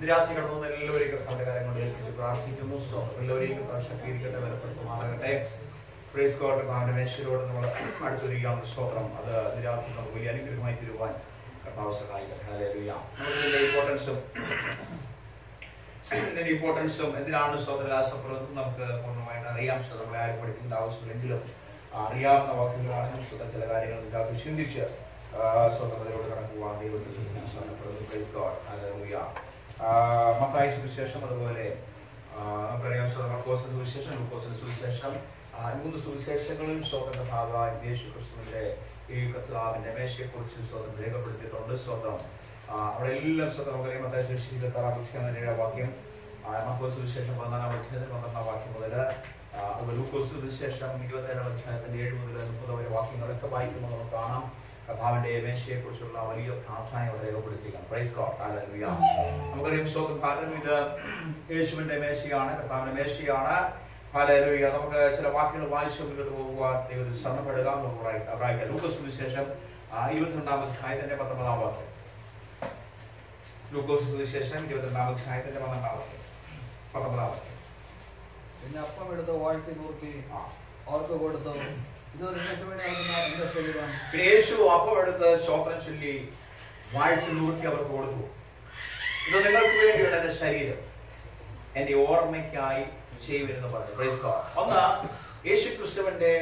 നിരാശ കടന്നു വന്ന എല്ലാവരെയും കർത്താവിന്റെ കാര്യങ്ങൾ ഏൽപ്പിച്ച് പ്രാർത്ഥിക്കുന്നു സോ എല്ലാവരെയും കർത്താവ് ശക്തീകരിക്കട്ടെ ബലപ്പെടുത്തുമാറാകട്ടെ പ്രേസ് ഗോഡ് കർത്താവിന്റെ മേശയിലൂടെ നമ്മൾ അടുത്തൊരുക്കാവുന്ന സ്തോത്രം അത് നിരാശ നമുക്ക് വലിയ അനുഗ്രഹമായി തീരുവാൻ കർത്താവ് സഹായിക്കട്ടെ ഹല്ലേലൂയ നമുക്ക് ഇതിന്റെ ഇമ്പോർട്ടൻസും ഇതിന്റെ ഇമ്പോർട്ടൻസും എന്തിനാണ് സ്വതരാസപ്പെടുന്നത് നമുക്ക് പൂർണ്ണമായിട്ട് അറിയാം സോ നമ്മളെ ആരും പഠിക്കേണ്ട ആവശ്യമില്ലെങ്കിലും അറിയാവുന്ന വാക്കുകളാണെങ്കിലും സ്വതം ചില കാര്യങ്ങൾ ഇതിനകത്ത് ചിന്തിച്ച് സ്വതന്ത്രതയോട് കടന്നു പോകാൻ ദൈവത്തിൽ പ്രൈസ് ഗോഡ് ഹല്ലേലൂയ മത്തായി സുവിശേഷം അതുപോലെ ആ, നമുക്കറിയാം സ്വതം മർക്കോസിന്റെ സുവിശേഷം ലൂക്കോസിന്റെ സുവിശേഷം ആ, ഈ മൂന്ന് സുവിശേഷങ്ങളിൽ സ്വതന്ത്ര ഭാഗമായി യേശു ക്രിസ്തുവിന്റെ ഈ കർത്താവിന്റെ മേശയെക്കുറിച്ച് സ്വതന്ത്രം രേഖപ്പെടുത്തിയിട്ടുണ്ട് സ്വതം ആ, അവിടെ എല്ലാം സ്വതം നമുക്കറിയാം മത്തായി സുവിശേഷം ഇരുപത്താറാം അധ്യായം വാക്യം ആ, മർക്കോസ് സുവിശേഷം പതിനാലാം അധ്യായത്തിൽ പന്ത്രണ്ടാം വാക്യം മുതൽ ആ, അതുപോലെ ലൂക്കോസ് സുവിശേഷം ഇരുപത്തേഴാം അധ്യായത്തിന്റെ ഏഴ് മുതൽ മുപ്പത് വരെ വാക്യങ്ങളൊക്കെ വായിക്കുമ്പോൾ നമുക്ക് കാണാം കർത്താവിന്റെ മേശയെ കുറിച്ചുള്ള വലിയ പ്രാധാന്യം അവിടെ രേഖപ്പെടുത്തിയിരിക്കണം പ്രൈസ് ഗോഡ് ഹല്ലേലൂയ നമുക്കറിയാം സ്വന്തം കാരണം ഇത് യേശുവിന്റെ മേശയാണ് കർത്താവിന്റെ മേശയാണ് ഹല്ലേലൂയ നമുക്ക് ചില വാക്കുകൾ വായിച്ചു മുന്നോട്ട് പോകുവാൻ ദൈവത്തിൽ ശ്രമപ്പെടുക നമുക്ക് വായി- വായിക്കാം ലൂക്കോസ് സുവിശേഷം ആ, ഇരുപത്തിരണ്ടാം അധ്യായത്തിന്റെ പത്തൊമ്പതാം വാക്യം ലൂക്കോസ് സുവിശേഷം ഇരുപത്തിരണ്ടാം അധ്യായത്തിന്റെ പന്ത്രണ്ടാം വാക്യം പത്തൊമ്പതാം വാക്യം പിന്നെ അപ്പം എടുത്ത് വാഴ്ത്തി നുറുക്കി ആ. അവർക്ക് കൊടുത്തു ഇത് നിങ്ങൾക്ക് വേണ്ടി നൽകുന്ന എന്റെ ശരീരം പിന്നെ യേശു അപ്പം എടുത്ത് സ്തോത്രം ചൊല്ലി വാഴ്ച നൂറ്റി അവർക്ക് കൊടുത്തു ഇത് നിങ്ങൾക്ക് വേണ്ടിയുള്ള എന്റെ ശരീരം എന്റെ ഓർമ്മയ്ക്കായി ചെയ്യുമെന്ന് പറഞ്ഞു Praise God. ഒന്ന് യേശു ക്രിസ്തുവിന്റെ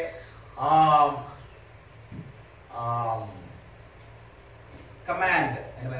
കമാൻഡ്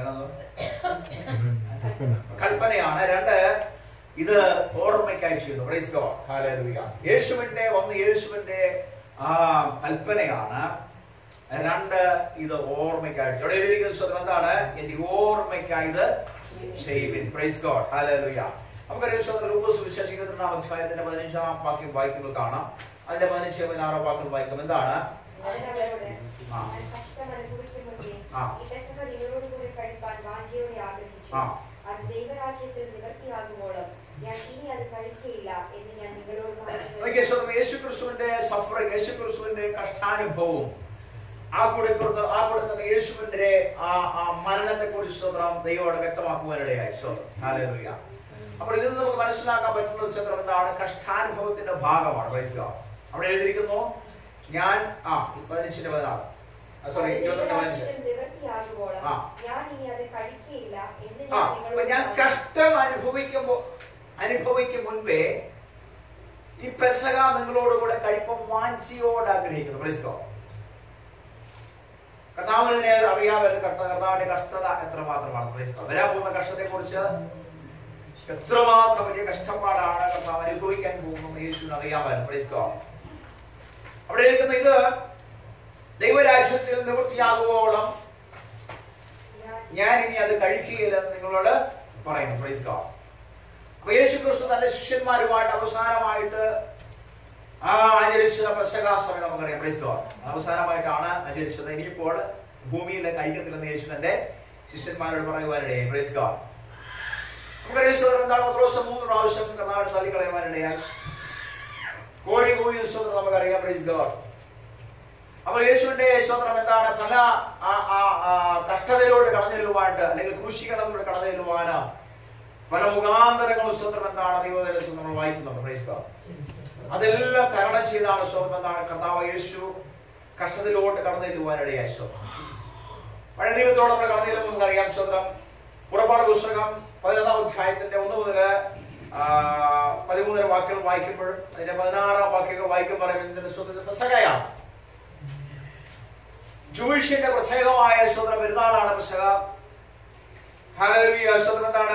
കൽപ്പനയാണ് രണ്ട് ഇത് ഓർമ്മയ്ക്കായി ചെയ്യുന്നു Praise God. Hallelujah. യേശുവിന്റെ ഒന്ന് യേശുവിന്റെ ആ കൽപ്പനയാണ് രണ്ട് ഇത് ഓർമ്മയ്ക്കായിട്ട് ഇവിടെ എഴുതിയിരിക്കുന്ന സ്വതം എന്താണ് എന്റെ ഓർമ്മയ്ക്കായി ഇത് ചെയ്യുവിൻ പ്രൈസ് ഗോഡ് ഹല്ലേലൂയ നമുക്കറിയാം സ്വതം ലൂക്കോസ് സുവിശേഷം ഇരുപത്തിരണ്ടാം അധ്യായത്തിന്റെ പതിനഞ്ചാം വാക്യം വായിക്കുമ്പോൾ കാണാം അതിന്റെ പതിനഞ്ച് പതിനാറാം വാക്യം വായിക്കും എന്താണ് അവനവരോട് ആ. ഞാൻ കഷ്ടം അനുഭവിക്കുമെങ്കിൽ ആ. ഈ പെസഹ നിങ്ങളോട് കൂടി കഴിപ്പാൻ വാഞ്ചയോടെ ആഗ്രഹിച്ചു ആ. അത് ദൈവരാജ്യത്തിൽ നിവർത്തിയാകുമ്പോഴും ഞാൻ ഇനി അത് കഴിക്കയില്ല എന്ന് ഞാൻ നിങ്ങളോട് നോക്കിയേ, സ്വതം യേശു ക്രിസ്തുവിന്റെ സഫറിംഗ് യേശു ക്രിസ്തുവിന്റെ കഷ്ടാനുഭവവും ആ കൂടെ കൊടുത്ത് ആ കൂടെ തന്നെ യേശുവിന്റെ ആ ആ മരണത്തെ കുറിച്ച് സ്വതന്ത്രം ദൈവോട് വ്യക്തമാക്കുവാനിടയായി സ്വതം ഹാലേലൂയ അപ്പോൾ ഇതിൽ നിന്ന് നമുക്ക് മനസ്സിലാക്കാൻ പറ്റുന്ന സ്വതന്ത്രം എന്താണ് കഷ്ടാനുഭവത്തിന്റെ ഭാഗമാണ് Praise God. അവിടെ എഴുതിയിരിക്കുന്നു ഞാൻ ആ പതിനഞ്ചിന്റെ പതിനാറ് സോറി ഇരുപത്തിരണ്ട് പതിനഞ്ച് നിവർത്തിയാകുമ്പോഴും ആ. ഞാൻ ഇനി അത് കഴിക്കയില്ല എന്ന് ആ ഞാൻ അപ്പൊ ഞാൻ നിങ്ങളോട് കഷ്ടം അനുഭവിക്കുമ്പോ അനുഭവിക്കും മുൻപേ ഈ പെസക നിങ്ങളോട് കൂടെ കഴിപ്പം വാഞ്ചിയോട് ആഗ്രഹിക്കുന്നു Praise God. കർത്താവിനെ അറിയാമായിരുന്നു കഷ്ട കർത്താവിന്റെ കഷ്ടത എത്രമാത്രമാണ് Praise God. വരാൻ പോകുന്ന കഷ്ടത്തെ കുറിച്ച് എത്രമാത്രം വലിയ കഷ്ടപ്പാടാണ് കർത്താവ് അനുഭവിക്കാൻ പോകുന്നത് യേശുവിന് അറിയാമായിരുന്നു Praise God. അവിടെ ഇരിക്കുന്ന ഇത് ദൈവരാജ്യത്തിൽ നിവൃത്തിയാകുവോളം ഞാൻ- ഞാൻ ഇനി അത് കഴിക്കുകയില്ലെന്ന് നിങ്ങളോട് പറയുന്നു പ്രൈസ് ഗോഡ് അപ്പൊ യേശു ക്രിസ്തു തന്റെ ശിഷ്യന്മാരുമായിട്ട് അവസാനമായിട്ട് ആ ആചരിച്ച പെസകാസമയം നമുക്കറിയാം പ്രൈസ് ഗോഡ് അവസാനമായിട്ടാണ് ആചരിച്ചത് ഇനിയിപ്പോൾ ഭൂമിയിലെ കഴിക്കത്തില്ലെന്ന് യേശു തന്റെ ശിഷ്യന്മാരോട് പറയുവാനിടയായി പ്രൈസ് ഗോഡ് നമുക്കറിയാം യേശു എന്താണ് പത്ത് ദിവസം മൂന്ന് പ്രാവശ്യം കർണാടക തള്ളിക്കളയുവാനിടയായി കോഴി കൂടി സ്വന്തം നമുക്കറിയാം പ്രൈസ് ഗോഡ് അപ്പോൾ യേശുവിന്റെ സ്വന്തം എന്താണ് പല ആ, ആ, ആ, കഷ്ടതയിലൂടെ കടന്നു ചെല്ലുവാനായിട്ട് അല്ലെങ്കിൽ ക്രൂശീകരണത്തിലൂടെ കടന്നു ചെല്ലുവാന് പല മുഖാന്തരങ്ങളും സ്വന്തം എന്താണ് ദൈവത്തിൽ നമ്മൾ വായിക്കുന്നുണ്ട് Praise God. അതെല്ലാം തരണം ചെയ്താണ് സ്വന്തം എന്താണ് കർത്താവ് യേശു കഷ്ടതയിലോട്ട് കടന്നു ചെല്ലുവാനിടയായി സ്വന്തം പഴയ ദൈവത്തോട് നമ്മൾ കടന്നു ചെല്ലുമ്പോൾ നമുക്കറിയാം സ്വന്തം പുറപ്പാട് പുസ്തകം പതിനൊന്നാം അധ്യായത്തിന്റെ ഒന്ന് മുതൽ പതിമൂന്നര വാക്കുകൾ വായിക്കുമ്പോൾ അതിന്റെ പതിനാറാം വാക്യങ്ങൾ വായിക്കുമ്പോൾ പറയുന്നത് സ്വന്തം പെസകയാണ് ജൂയിഷിന്റെ പ്രത്യേകമായ സ്വതന്ത്ര പെരുന്നാളാണ് പെസക ഹല്ലേലൂയ സ്വതന്ത്രം എന്താണ്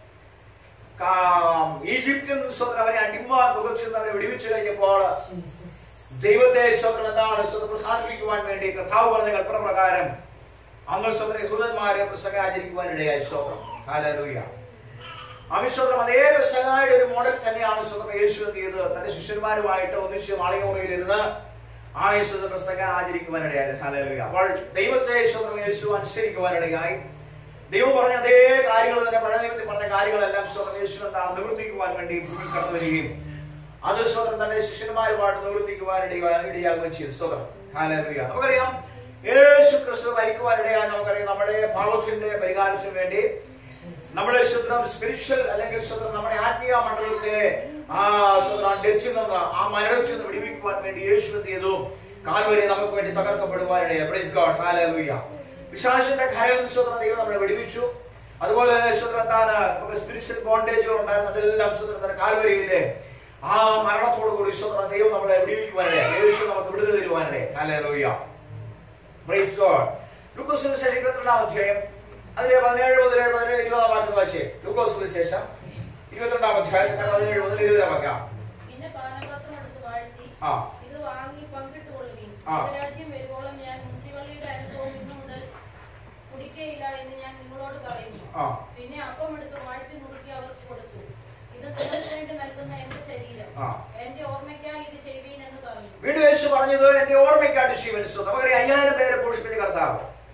കാ- ഈജിപ്തിൽ നിന്ന് സ്വതന്ത്രം അവനെ അടിമ നുകർച്ചു നിന്ന് അവനെ വിടുവിച്ചു കഴിഞ്ഞപ്പോൾ ദൈവത്തെ സ്വതന്ത്രം എന്താണ് സ്വതന്ത്രം പ്രസാദിപ്പിക്കുവാൻ വേണ്ടി കർത്താവ് പറഞ്ഞ കൽപ്പന പ്രകാരം അന്ന് സ്വതന്ത്ര യഹൂദന്മാരെ പെസക ആചരിക്കുവാൻ ഇടയായി സ്വതന്ത്രം ഹല്ലേലൂയ അവിശ്വതം അതേ പെസകായുടെ ഒരു മോഡൽ തന്നെയാണ് സ്വതന്ത്ര യേശു എന്ത് ചെയ്തത് തന്റെ ശിഷ്യന്മാരുമായിട്ട് ഒന്നിച്ച് മാളികമുറിയിലിരുന്ന് ആ യേശുവിന്റെ പുസ്തകം ആചരിക്കുവാനിടയായി ഹല്ലേലൂയ അപ്പോൾ ദൈവത്തെ സ്വന്തം യേശു അനുസരിക്കുവാനിടയായി ദൈവം പറഞ്ഞ അതേ കാര്യങ്ങൾ തന്നെ പഴയ ദൈവത്തിൽ പറഞ്ഞ കാര്യങ്ങളെല്ലാം സ്വന്തം യേശു എന്താണ് നിവർത്തിക്കുവാൻ വേണ്ടി ഭൂമിയിൽ കടന്നു വരികയും അത് സ്വതം തന്റെ ശിഷ്യന്മാരുമായിട്ട് നിവർത്തിക്കുവാൻ ഇടയാ- ഇടയാകുകയും ചെയ്തു സ്വതം ഹാലൂയ നമുക്കറിയാം യേശു ക്രിസ്തു മരിക്കുവാനിടയായി നമുക്കറിയാം നമ്മുടെ പാപത്തിന്റെ പരിഹാരത്തിന് വേണ്ടി നമ്മുടെ ശുദ്രം സ്പിരിച്വൽ അല്ലെങ്കിൽ ശുദ്രം നമ്മുടെ ആത്മീയ മണ്ഡലത്തെ ആ ശുദ്രം ഡെച്ചിൽ നിന്ന് ആ മരണത്തിൽ നിന്ന് വിടിവിക്കുവാൻ വേണ്ടി യേശു എന്ത് ചെയ്തു കാൽവരി നമുക്ക് വേണ്ടി തകർക്കപ്പെടുവാനിടയെ പ്രൈസ് ഗോഡ് ഹല്ലേലൂയ വിശാസിന്റെ കരയിൽ നിന്ന് ശുദ്രം ദൈവം നമ്മളെ വിടിവിച്ചു അതുപോലെ തന്നെ ശുദ്രം എന്താണ് നമുക്ക് സ്പിരിച്വൽ ബോണ്ടേജുകൾ ഉണ്ടായിരുന്നു അതെല്ലാം ശുദ്രം കാൽവരിയിലെ ആ മരണത്തോടു കൂടി ശുദ്രം ദൈവം നമ്മളെ വിടിവിക്കുവാനിടയെ യേശു നമുക്ക് വിടുതൽ തരുവാനിടയെ ഹല്ലേലൂയ പ്രൈസ് ഗോഡ് ലൂക്കോസ് സുവിശേഷം ഇരുപത്തിരണ്ടാം അധ്യായം അതിലെ പതിനേഴ് മുതൽ പതിനേഴ് ഇരുപതാം വാക്യം വായിച്ചേ ലൂക്കോസ് സുവിശേഷം ഇരുപത്തിരണ്ടാം അധ്യായത്തിന്റെ പതിനേഴ് മുതൽ ഇരുപതാം വാക്യം പിന്നെ പാനപാത്രം എടുത്ത് വാഴ്ത്തി ആ. ഇത് വാങ്ങി പങ്കിട്ട് കൊള്ളുകയും ആ. രാജ്യം വരുവോളം ഞാൻ മുന്തിവള്ളിയുടെ അനുഭവം ഇന്നു മുതൽ കുടിക്കയില്ല എന്ന് ഞാൻ നിങ്ങളോട് പറയുന്നു ആ. പിന്നെ അപ്പം എടുത്ത് വാഴ്ത്തി നുറുക്കി അവർക്ക് കൊടുത്തു ഇത് നിങ്ങൾക്ക് വേണ്ടി നൽകുന്ന എന്റെ ശരീരം ആ. എന്റെ ഓർമ്മയ്ക്കായി ഇത് ചെയ്യുവീൻ എന്ന് പറഞ്ഞു വീണ്ടും യേശു പറഞ്ഞത് എന്റെ ഓർമ്മയ്ക്കാട്ട് ശിവൻസു നമുക്കറിയാം അയ്യായിരം പേരെ പോഷിപ്പിച്ച കർത്താവ്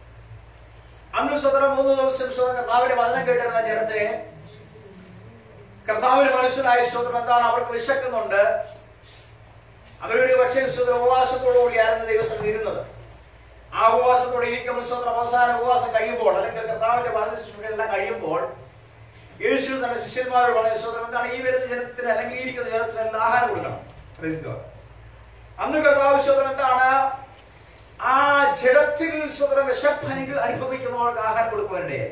അന്ന് സ്വതന്ത്രം മൂന്ന് ദിവസം സ്വതന്ത്രം കർത്താവിന്റെ വചനം കേട്ടിരുന്ന ജനത്തെ കർത്താവിന് മനസ്സിലായ സ്വതന്ത്രം എന്താണ് അവർക്ക് വിശക്കുന്നുണ്ട് അവരൊരു പക്ഷേ സ്വതന്ത്രം ഉപവാസത്തോടു കൂടിയായിരുന്നു ദിവസം ഇരുന്നത് ആ ഉപവാസത്തോടെ ഇരിക്കുമ്പോൾ സ്വതന്ത്രം അവസാന ഉപവാസം കഴിയുമ്പോൾ അല്ലെങ്കിൽ കർത്താവിന്റെ വചന ശുശ്രൂഷയെല്ലാം കഴിയുമ്പോൾ യേശു തന്റെ ശിഷ്യന്മാരോട് പറഞ്ഞ സ്വതന്ത്രം എന്താണ് ഈ വരുന്ന ജനത്തിന് അല്ലെങ്കിൽ ഈ ഇരിക്കുന്ന ജനത്തിന് എല്ലാം ആഹാരം കൊടുക്കണം Praise God. അന്ന് കർത്താവ് സ്വതന്ത്രം എന്താണ് ആ ജഡത്തിൽ സ്വതന്ത്രം വിശപ്പ് അനു- അനുഭവിക്കുന്നവർക്ക് ആഹാരം കൊടുക്കുവാനിടയായി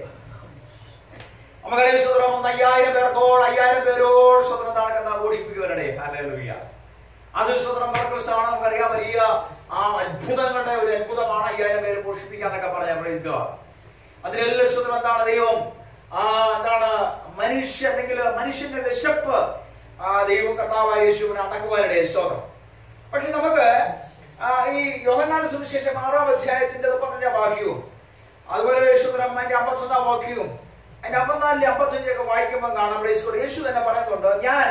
നമുക്കറിയാം സ്വതന്ത്രം ഒന്ന് അയ്യായിരം പേർക്കോൾ അയ്യായിരം പേരോട് സ്വതന്ത്രം എന്താണ് കർത്താവ് പോഷിപ്പിക്കുവാനിടയായി ഹല്ലേലൂയ അത് സ്വതന്ത്രം മർക്കസ് ആണ് നമുക്കറിയാം വലിയ ആ അത്ഭുതങ്ങളുടെ ഒരു അത്ഭുതമാണ് അയ്യായിരം പേരെ പോഷിപ്പിക്കാന്നൊക്കെ പറയാം പ്രൈസ് ഗോഡ് അതിലെല്ലാം സ്വതന്ത്രം എന്താണ് ദൈവം ആ എന്താണ് മനുഷ്യ അല്ലെങ്കിൽ മനുഷ്യന്റെ വിശപ്പ് ആ ദൈവം കർത്താവായ യേശുവിനെ അടക്കുവാനിടയായി സ്വതന്ത്രം പക്ഷെ നമുക്ക് ആ, ഈ യോഹന്നാന്റെ സുവിശേഷം ആറാം അധ്യായത്തിന്റെ മുപ്പത്തഞ്ചാം വാക്യവും അതുപോലെ യേശുദ്രം അതിന്റെ അമ്പത്തൊന്നാം വാക്യവും അതിന്റെ അമ്പത്തിനാലിന്റെ അമ്പത്തഞ്ചൊക്കെ വായിക്കുമ്പോൾ കാണാം യേശു യേശു തന്നെ പറയുന്നുണ്ട് ഞാൻ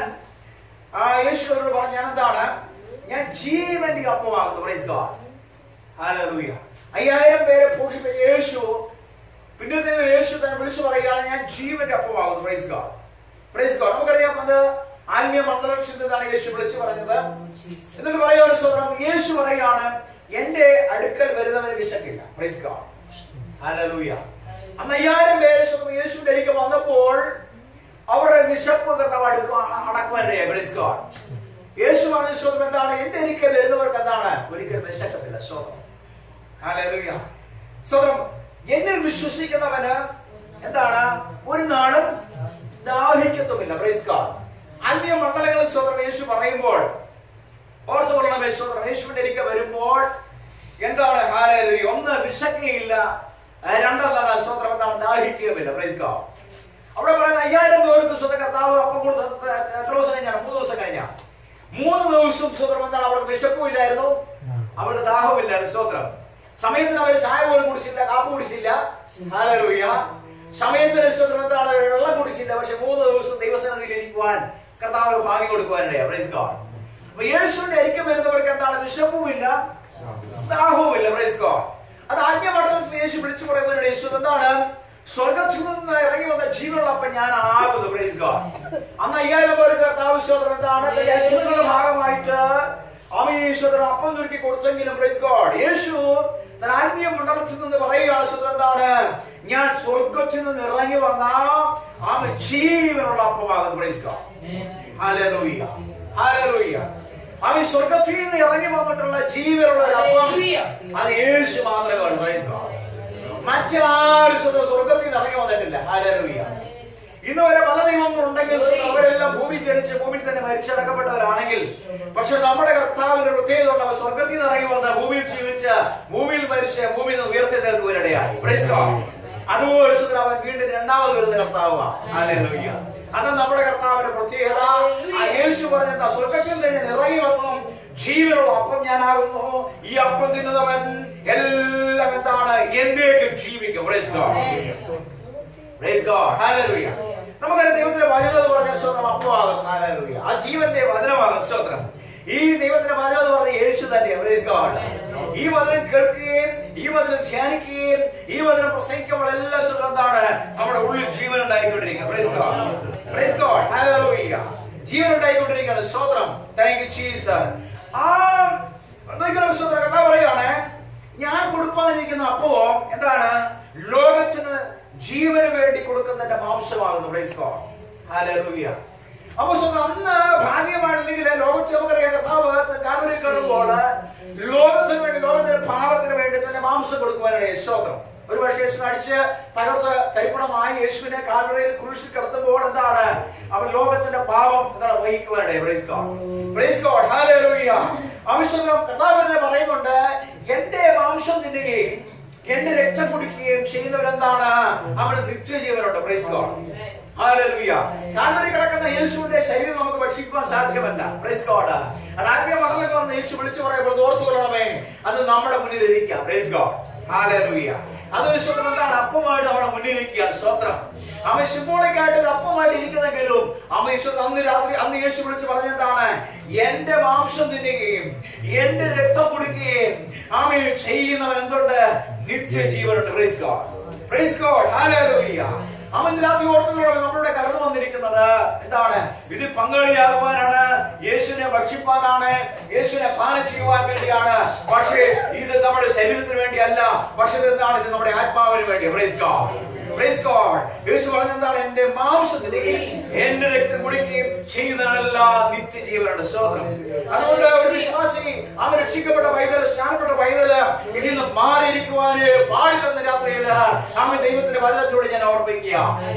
ആ യേശു അവരോട് പറഞ്ഞു ഞാൻ എന്താണ് ഞാൻ ജീവന്റെ അപ്പമാകുന്നു പ്രൈസ് ഗോഡ് ഹല്ലേലൂയ അയ്യായിരം പേരെ പോഷിപ്പിച്ച യേശു പിന്നത്തെ യേശു തന്നെ വിളിച്ചു പറയുകയാണ് ഞാൻ ജീവന്റെ അപ്പമാകുന്നു പ്രൈസ് ഗോഡ് പ്രൈസ് ഗോഡ് നമുക്കറിയാം അത് ആത്മീയ മണ്ഡലത്തിൽ നിന്നാണ് യേശു വിളിച്ചു പറഞ്ഞത് എന്നിട്ട് പറയുന്ന സ്വതന്ത്രം യേശു പറയാണ് എന്റെ അടുക്കൽ വരുന്നവന് വിശക്കില്ല പ്രൈസ് ഗോഡ് ഹല്ലേലൂയ അന്ന് അയ്യായിരം പേര് സ്വന്തം യേശുവിന്റെ അരികെ വന്നപ്പോൾ അവരുടെ വിശപ്പ് കർത്താവ് അടുക്കുക അടക്കുവാനിടയായി പ്രൈസ് ഗോഡ് യേശു പറഞ്ഞ സ്വതം എന്താണ് എന്റെ അരിക്കൽ വരുന്നവർക്ക് എന്താണ് ഒരിക്കലും വിശക്കത്തില്ല സ്വതം ഹല്ലേലൂയ സ്വതം എന്നിൽ വിശ്വസിക്കുന്നവന് എന്താണ് ഒരു നാളും ദാഹിക്കത്തുമില്ല പ്രൈസ് ഗോഡ് അന്യ മണ്ഡലങ്ങളിൽ സ്വതം യേശു പറയുമ്പോൾ ഓർത്തുകൊള്ളണം യേശുദ്രം യേശുവിന്റെ അരികെ വരുമ്പോൾ എന്താണ് ഹാലൂയ ഒന്ന് വിശക്കുകയില്ല ആ, രണ്ടെന്താണ് സ്വതന്ത്രം എന്താണ് ദാഹിക്കുകയുമില്ല പ്രൈസ് ഗോഡ് അവിടെ പറയുന്ന അയ്യായിരം പേർക്ക് സ്വന്തം കർത്താവ് അപ്പം കൊടുത്ത എത്ര ദിവസം കഴിഞ്ഞാണ് മൂന്ന് ദിവസം കഴിഞ്ഞാ മൂന്ന് ദിവസം സ്വതന്ത്രം എന്താണ് അവർക്ക് വിശപ്പുമില്ലായിരുന്നു അവർക്ക് ദാഹമില്ലായിരുന്നു സ്വതന്ത്രം സമയത്തിന് അവർ ചായ പോലും കുടിച്ചില്ല കാപ്പ് കുടിച്ചില്ല ഹാലൂയ സമയത്തിന് സ്വതന്ത്രം എന്താണ് അവർ വെള്ളം കുടിച്ചില്ല പക്ഷെ മൂന്ന് ദിവസം ദൈവസന്നിധിയിൽ ഇരിക്കുവാൻ കർത്താവ് അവർക്ക് ഭാഗ്യം കൊടുക്കുവാനിടയാ പ്രൈസ് ഗോഡ് അപ്പൊ യേശുവിന്റെ അരിക്കം വരുന്നവർക്ക് എന്താണ് വിശപ്പുമില്ല ദാഹവുമില്ല പ്രൈസ് ഗോഡ് അത് ആത്മീയമണ്ഡലത്തിൽ യേശു വിളിച്ചു പറയുന്നതിന് യേശു എന്താണ് സ്വർഗത്തിൽ നിന്ന് ഇറങ്ങി വന്ന ജീവനുള്ള അപ്പം ഞാൻ ആകുന്നു പ്രൈസ് ഗോഡ് അന്ന് അയ്യായിരം പേർക്ക് കർത്താവ് സ്വതന്ത്രം എന്താണ് തന്റെ അത്ഭുതങ്ങളുടെ ഭാഗമായിട്ട് അമീശ്വരൻ അപ്പം ചുരുക്കി കൊടുത്തെങ്കിലും പ്രൈസ് ഗോഡ് യേശു തൻ ആത്മീയ മണ്ഡലത്തിൽ നിന്ന് പറയുകയാണ് സ്വതന്ത്രം എന്താണ് ഞാൻ സ്വർഗത്തിൽ നിന്ന് ഇറങ്ങി വന്ന ആ ജീവനുള്ള അപ്പമാകുന്നു പ്രൈസ് ഗോഡ് ഹല്ലേലൂയ ഹല്ലേലൂയ അവൻ സ്വർഗത്തിൽ നിന്ന് ഇറങ്ങി വന്നിട്ടുള്ള ജീവനുള്ള ഒരു അപ്പം അത് യേശു മാത്രമേ ഉള്ളൂ Praise God. മറ്റാരും സ്വന്തം സ്വർഗത്തിൽ നിന്ന് ഇറങ്ങി വന്നിട്ടില്ല ഹല്ലേലൂയ ഇന്ന് വരെ പല ദൈവങ്ങളുണ്ടെങ്കിൽ അവരെല്ലാം ഭൂമി ജനിച്ച് ഭൂമിയിൽ തന്നെ മരിച്ചടക്കപ്പെട്ടവരാണെങ്കിൽ പക്ഷെ നമ്മുടെ കർത്താവിന്റെ പ്രത്യേകത ഉണ്ട് അവർ സ്വർഗത്തിൽ നിന്ന് ഇറങ്ങി വന്ന ഭൂമിയിൽ ജീവിച്ച് ഭൂമിയിൽ മരിച്ച് ഭൂമിയിൽ നിന്ന് ഉയർത്തിയതിനിടയായി Praise God. അതുപോലെ സുന്ദരം അവൻ വീണ്ടും രണ്ടാമത് വരുന്ന കർത്താവാണ് ഹല്ലേലൂയ അത് നമ്മുടെ കർത്താവിന്റെ പ്രത്യേകത ആ യേശു പറഞ്ഞ സ്വർഗത്തിൽ നിന്ന് ഞാൻ ഇറങ്ങി വന്നു ജീവനുള്ള അപ്പം ഞാനാകുന്നു ഈ അപ്പം തിന്നുന്നവൻ എല്ലാം എന്താണ് എന്നേക്കും ജീവിക്കും Praise God. Praise God. Hallelujah. നമുക്കറിയാം ദൈവത്തിന്റെ വചനം എന്ന് പറഞ്ഞാൽ സ്വന്തം അപ്പമാകുന്നു Hallelujah. ആ ജീവന്റെ വചനമാകും സ്വത്രം ഈ ദൈവത്തിന്റെ വചനം എന്ന് പറഞ്ഞ യേശു തന്നെയാണ് Praise God. ഈ വചനം കേൾക്കുകയും ഈ വചനം ധ്യാനിക്കുകയും ഈ വചനം പ്രസംഗിക്കുമ്പോൾ എല്ലാ സ്വന്തം എന്താണ് നമ്മുടെ ഉള്ളിൽ ജീവൻ ഉണ്ടായിക്കൊണ്ടിരിക്കുക Praise God. Praise God. Hallelujah. ജീവൻ ഉണ്ടായിക്കൊണ്ടിരിക്കുകയാണ് സ്വത്രം താങ്ക് യു ജീസസ് ആ നോക്കണം സ്വത്രം കഥ പറയുകയാണ് ഞാൻ കൊടുക്കാനിരിക്കുന്ന അപ്പവും എന്താണ് ലോകത്തിന് ജീവന് വേണ്ടി കൊടുക്കുന്നതിന്റെ മാംസമാകുന്നു പ്രൈസ് ഗോഡ് ഹല്ലേലൂയ അപ്പൊ സ്വന്തം അന്ന് ഭാഗ്യമായില്ലെങ്കിൽ ലോകത്ത് നമുക്കറിയാം കർത്താവ് കാലവരി കയറുമ്പോൾ ലോകത്തിന് വേണ്ടി ലോകത്തിന്റെ പാപത്തിന് വേണ്ടി തന്നെ മാംസം കൊടുക്കുവാനാണ് യശോത്രം ഒരു പക്ഷേ യേശു അടിച്ച് തകർത്ത് തരിപ്പണമായി യേശുവിനെ കാൽവരയിൽ കുരിശിൽ കിടത്തുമ്പോൾ എന്താണ് അവൻ ലോകത്തിന്റെ പാപം എന്താണ് വഹിക്കുവാനാണ് praise God praise God hallelujah ആവശ്യം കർത്താവ് തന്നെ പറയുന്നുണ്ട് എന്റെ മാംസം തിന്നുകയും എന്റെ രക്തം കുടിക്കുകയും ചെയ്യുന്നവരെന്താണ് അവന് നിത്യജീവനുണ്ട് പ്രൈസ് ഗോഡ് ഹല്ലേലൂയ കാൽവരി കിടക്കുന്ന യേശുവിന്റെ ശരീരം നമുക്ക് ഭക്ഷിക്കുവാൻ സാധ്യമല്ല പ്രൈസ് ഗോഡ് അത് ആത്മീയ മടലൊക്കെ വന്ന് യേശു വിളിച്ചു പറയുമ്പോൾ ഓർത്തു കൊള്ളണമേ അത് നമ്മുടെ മുന്നിൽ ഇരിക്കാം പ്രൈസ് ഗോഡ് ഹാലൂയ അത് വിശ്വസം എന്താണ് അപ്പമായിട്ട് നമ്മുടെ മുന്നിലിരിക്കുക സ്തോത്രം അവൻ സിംബോളിക്കായിട്ട് ഇത് അപ്പമായിട്ട് ഇരിക്കുന്നെങ്കിലും അവൻ യേശു അന്ന് രാത്രി അന്ന് യേശു വിളിച്ച് പറഞ്ഞെന്താണ് എന്റെ മാംസം തിന്നുകയും എന്റെ രക്തം കുടിക്കുകയും അവൻ ചെയ്യുന്നവൻ എന്തുണ്ട് നിത്യജീവനുണ്ട് praise God praise God hallelujah അവൻ രാത്രി ഓർത്തുകളോട് നമ്മളുടെ കടന്നു വന്നിരിക്കുന്നത് എന്താണ് ഇതിൽ പങ്കാളിയാകുവാനാണ് യേശുവിനെ ഭക്ഷിപ്പാനാണ് യേശുവിനെ പാനം ചെയ്യുവാൻ വേണ്ടിയാണ് പക്ഷേ ഇത് നമ്മുടെ ശരീരത്തിന് വേണ്ടിയല്ല പക്ഷേ ഇത് എന്താണ് ഇത് നമ്മുടെ ആത്മാവിന് വേണ്ടി പ്രൈസ് ഗോഡ് പ്രൈസ് ഗോഡ് യേശു പറഞ്ഞെന്താണ് എന്റെ മാംസത്തിന് എന്റെ രക്തം കുടിക്കുകയും ചെയ്യുന്നതെല്ലാം നിത്യജീവനുണ്ട് സ്തോത്രം അതുകൊണ്ട് ഒരു വിശ്വാസി അവൻ രക്ഷിക്കപ്പെട്ട പൈതൽ സ്നാനപ്പെട്ട പൈതൽ ഇതിൽ നിന്ന് മാറിയിരിക്കുവാന് പാടില്ലെന്ന രാത്രിയിൽ അവൻ ദൈവത്തിന്റെ വചനത്തോട് ഞാൻ ഓർമ്മിക്കുക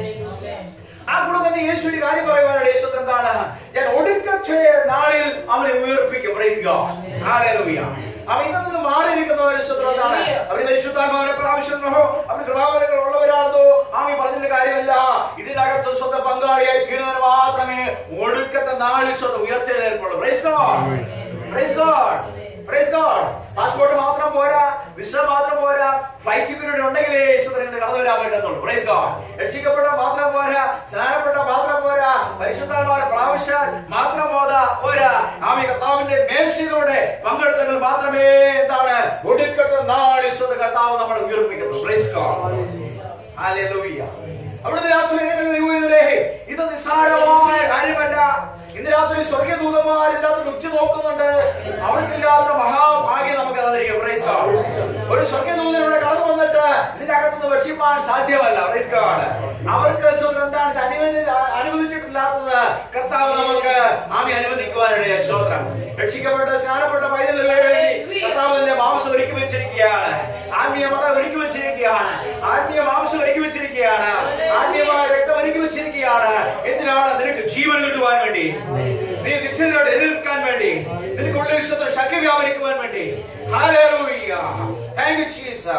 ആ കൂടെ തന്നെ യേശുവിന്റെ കാര്യം പറയുവാനാണ് യേശു എന്താണ് ഞാൻ ഒടുക്കത്തെ നാളിൽ അവനെ ഉയർപ്പിക്കും പ്രൈസ് ഗോഡ് ഹല്ലേലൂയ അവൻ ഇതിൽ നിന്ന് മാറിയിരിക്കുന്നവരെ എന്താണ് അവർ പരിശുദ്ധാത്മാവിനെ പ്രാവശ്യമോ അവർ കൃപാവരങ്ങൾ ഉള്ളവരാണെന്നോ ആമി പറഞ്ഞിട്ട് കാര്യമല്ല ഇതിനകത്ത് സ്വന്തം പങ്കാളിയായി തീരുന്നതിന് മാത്രമേ ഒടുക്കത്തെ നാളിൽ സ്വന്തം ഉയർത്തേൽപ്പുള്ളൂ praise God praise God praise God passport മാത്രം പോരാ വിസ മാത്രം പോരാ ഫ്ലൈറ്റ് ടിക്കറ്റ് ഉണ്ടെങ്കിലേ യേശുദരന്റെ കടന്നു വരാൻ പറ്റത്തുള്ളൂ പ്രൈസ് ഗോഡ് രക്ഷിക്കപ്പെട്ട മാത്രം പോരാ സ്നാനപ്പെട്ട മാത്രം പോരാ പരിശുദ്ധാത്മാവിന്റെ പ്രാവശ്യം മാത്രം പോരാ പോരാ ആമി കർത്താവിന്റെ മേശയിലൂടെ പങ്കെടുത്തെങ്കിൽ മാത്രമേ എന്താണ് ഒടുക്കത്തെ നാളിൽ സ്വന്തം കർത്താവ് നമ്മളെ ഉയർപ്പിക്കുന്നു പ്രൈസ് ഗോഡ് ഹല്ലേലൂയ അവിടുന്ന് രാത്രി എങ്ങനെ ദൈവത്തിലെ ഇത് നിസ്സാരമായ കാര്യമല്ല ഇന്ന് രാത്രി സ്വർഗദൂതന്മാർ ഇതിനകത്ത് ഉറ്റു നോക്കുന്നുണ്ട് അവർക്കില്ലാത്ത മഹാഭാഗ്യം നമുക്ക് തന്നിരിക്കും Praise God. ഒരു സ്വർഗദൂതൻ ഇവിടെ കടന്നു വന്നിട്ട് ഇതിന്റെ അകത്തുനിന്ന് ഭക്ഷിപ്പാൻ സാധ്യമല്ല Praise God. അവർക്ക് സ്വന്തം എന്താണ് ഇത് അനുവദി അനുവദിച്ചിട്ടില്ലാത്തത് കർത്താവ് നമുക്ക് ആമി അനുവദിക്കുവാനിടയ സ്തോത്രം രക്ഷിക്കപ്പെട്ട സ്നാനപ്പെട്ട പൈതലിന് വേണ്ടി കർത്താവ് തന്റെ മാംസം ഒരുക്കി വെച്ചിരിക്കുകയാണ് ആത്മീയ മത ഒരുക്കി വെച്ചിരിക്കുകയാണ് ആത്മീയ മാംസം ഒരുക്കി വെച്ചിരിക്കുകയാണ് ആത്മീയമായ രക്തം ഒരുക്കി വെച്ചിരിക്കുകയാണ് എന്തിനാണ് നിനക്ക് ജീവൻ കിട്ടുവാൻ വേണ്ടി നീ നിത്യതയോട് എതിർക്കാൻ വേണ്ടി നിനക്ക് ഉള്ളിൽ ഇഷ്ടത്തിന് ശക്തി വ്യാപരിക്കുവാൻ വേണ്ടി ഹല്ലേലൂയ താങ്ക് യു ജീസസ്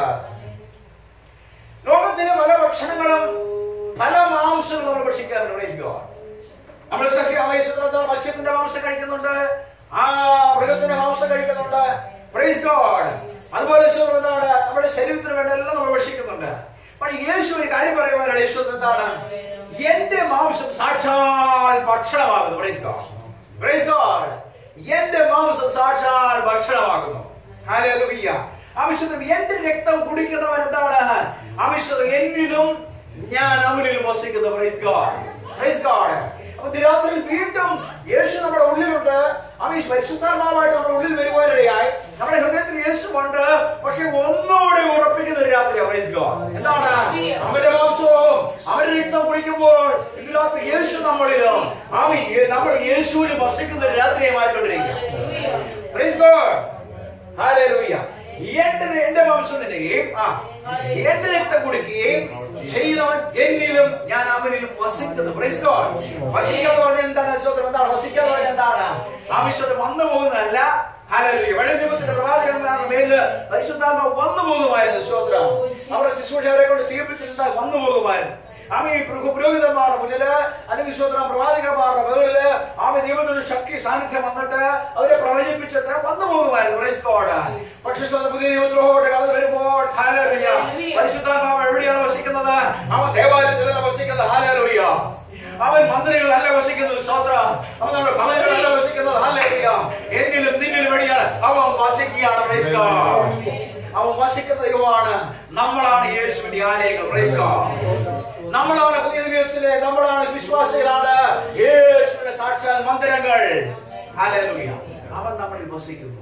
ലോകത്തിലെ പല ഭക്ഷണങ്ങളും പല മാംസങ്ങളും നമ്മൾ ഭക്ഷിക്കാറുണ്ട് പ്രൈസ് ഗോഡ് നമ്മൾ സസ്യ ആവേശത്തിനകത്ത് മത്സ്യത്തിന്റെ മാംസം കഴിക്കുന്നുണ്ട് ആ മൃഗത്തിന്റെ മാംസം കഴിക്കുന്നുണ്ട് പ്രൈസ് ഗോഡ് അതുപോലെ ഈശോ എന്താണ് നമ്മുടെ ശരീരത്തിന് വേണ്ട എല്ലാം നമ്മൾ ഭക്ഷിക്കുന്നുണ്ട് പക്ഷെ യേശു ഒരു കാര്യം പറയുവാനാണ് യേശു എന്താണ് എന്റെ മാംസം സാക്ഷാൽ ഭക്ഷണമാകുന്നു പ്രൈസ് ഗോഡ് പ്രൈസ് ഗോഡ് എന്റെ മാംസം സാക്ഷാൽ ഭക്ഷണമാകുന്നു ഹല്ലേലൂയ ആവശ്യത്തിന് എന്റെ രക്തം കുടിക്കുന്നവൻ എന്താണ് ആവശ്യത്തിന് എന്നിലും ഞാൻ അവനിലും വസിക്കുന്നു പ്രൈസ് ഗോഡ് പ്രൈസ് ഗോഡ് അപ്പൊ ദിരാത്രിയിൽ വീണ്ടും യേശു നമ്മുടെ ഉള്ളിലുണ്ട് അവൻ പരിശുദ്ധാത്മാവായിട്ട് നമ്മുടെ ഉള്ളിൽ വരുവാനിടയായി നമ്മുടെ ഹൃദയത്തിൽ യേശു ഉണ്ട് പക്ഷെ ഒന്നുകൂടി ഉറപ്പിക്കുന്ന ഒരു രാത്രിയാണ് പ്രൈസ് ഗോഡ് എന്താണ് അവന്റെ മാംസവും അവന്റെ രക്തം കുടിക്കുമ്പോൾ ഇന്ന് രാത്രി യേശു നമ്മളിലും അവൻ നമ്മൾ യേശുവിൽ വസിക്കുന്ന ഒരു രാത്രിയായി മാറിക്കൊണ്ടിരിക്കുക പ്രൈസ് ഗോഡ് ഹല്ലേലൂയ എന്റെ എന്റെ മാംസം തിന്നുകയും ആ എന്റെ രക്തം കുടിക്കുകയും ചെയ്യുന്നവൻ എന്നിലും ഞാൻ അവനിലും വസിക്കുന്നു പ്രൈസ് ഗോഡ് വസിക്കുക എന്ന് പറഞ്ഞാൽ എന്താണ് സ്തോത്രം എന്താണ് വസിക്കുക എന്ന് പറഞ്ഞാൽ എന്താണ് ആവശ്യത്തിന് വന്നു പോകുന്നതല്ല ഹല്ലേലൂയ വഴി ദൈവത്തിന്റെ പ്രവാചകന്മാരുടെ മേല് പരിശുദ്ധാത്മ വന്നു പോകുമായിരുന്നു സ്തോത്രം അവരുടെ ശുശ്രൂഷകരെ കൊണ്ട് സ്വീകരിച്ചിട്ടുണ്ടായി വന്നു പോകുമായിരുന്നു ആമി പുരോഹിതന്മാരുടെ മുന്നില് അല്ലെങ്കിൽ സ്വതന്ത്രം പ്രവാചകന്മാരുടെ മുകളില് ആമി ദൈവത്തിന്റെ ശക്തി സാന്നിധ്യം വന്നിട്ട് അവരെ പ്രവചിപ്പിച്ചിട്ട് വന്നു പോകുമായിരുന്നു പ്രൈസ് ഗോഡ് പക്ഷേ സ്വന്തം പുതിയ ദൈവത്തിലോട്ട് കടന്നു വരുമ്പോൾ ഹാലറിയ പരിശുദ്ധാത്മാവ് എവിടെയാണ് വസിക്കുന്നത് അവൻ ദേവാലയത്തിലല്ല വസിക്കുന്നത് ഹാലറിയ അവൻ മന്ത്രികളല്ല വസിക്കുന്നത് സ്വത്ര അവൻ നമ്മുടെ ഭവനങ്ങളല്ല വസിക്കുന്നത് ഹാലറിയ എന്നിലും നിന്നിലും എവിടെയാണ് അവൻ വസിക്കുകയാണ് പ്രൈസ് ഗോഡ് അവൻ വസിക്കുന്ന ദൈവമാണ് നമ്മളാണ് യേശുവിന്റെ ആലയങ്ങൾ പ്രൈസ് ഗോഡ് നമ്മളാണ് പുതിയ നിയമത്തിലെ നമ്മളാണ് വിശ്വാസികളാണ് യേശുവിന്റെ സാക്ഷാൽ മന്ദിരങ്ങൾ ഹല്ലേലൂയ അവൻ നമ്മളിൽ വസിക്കുന്നു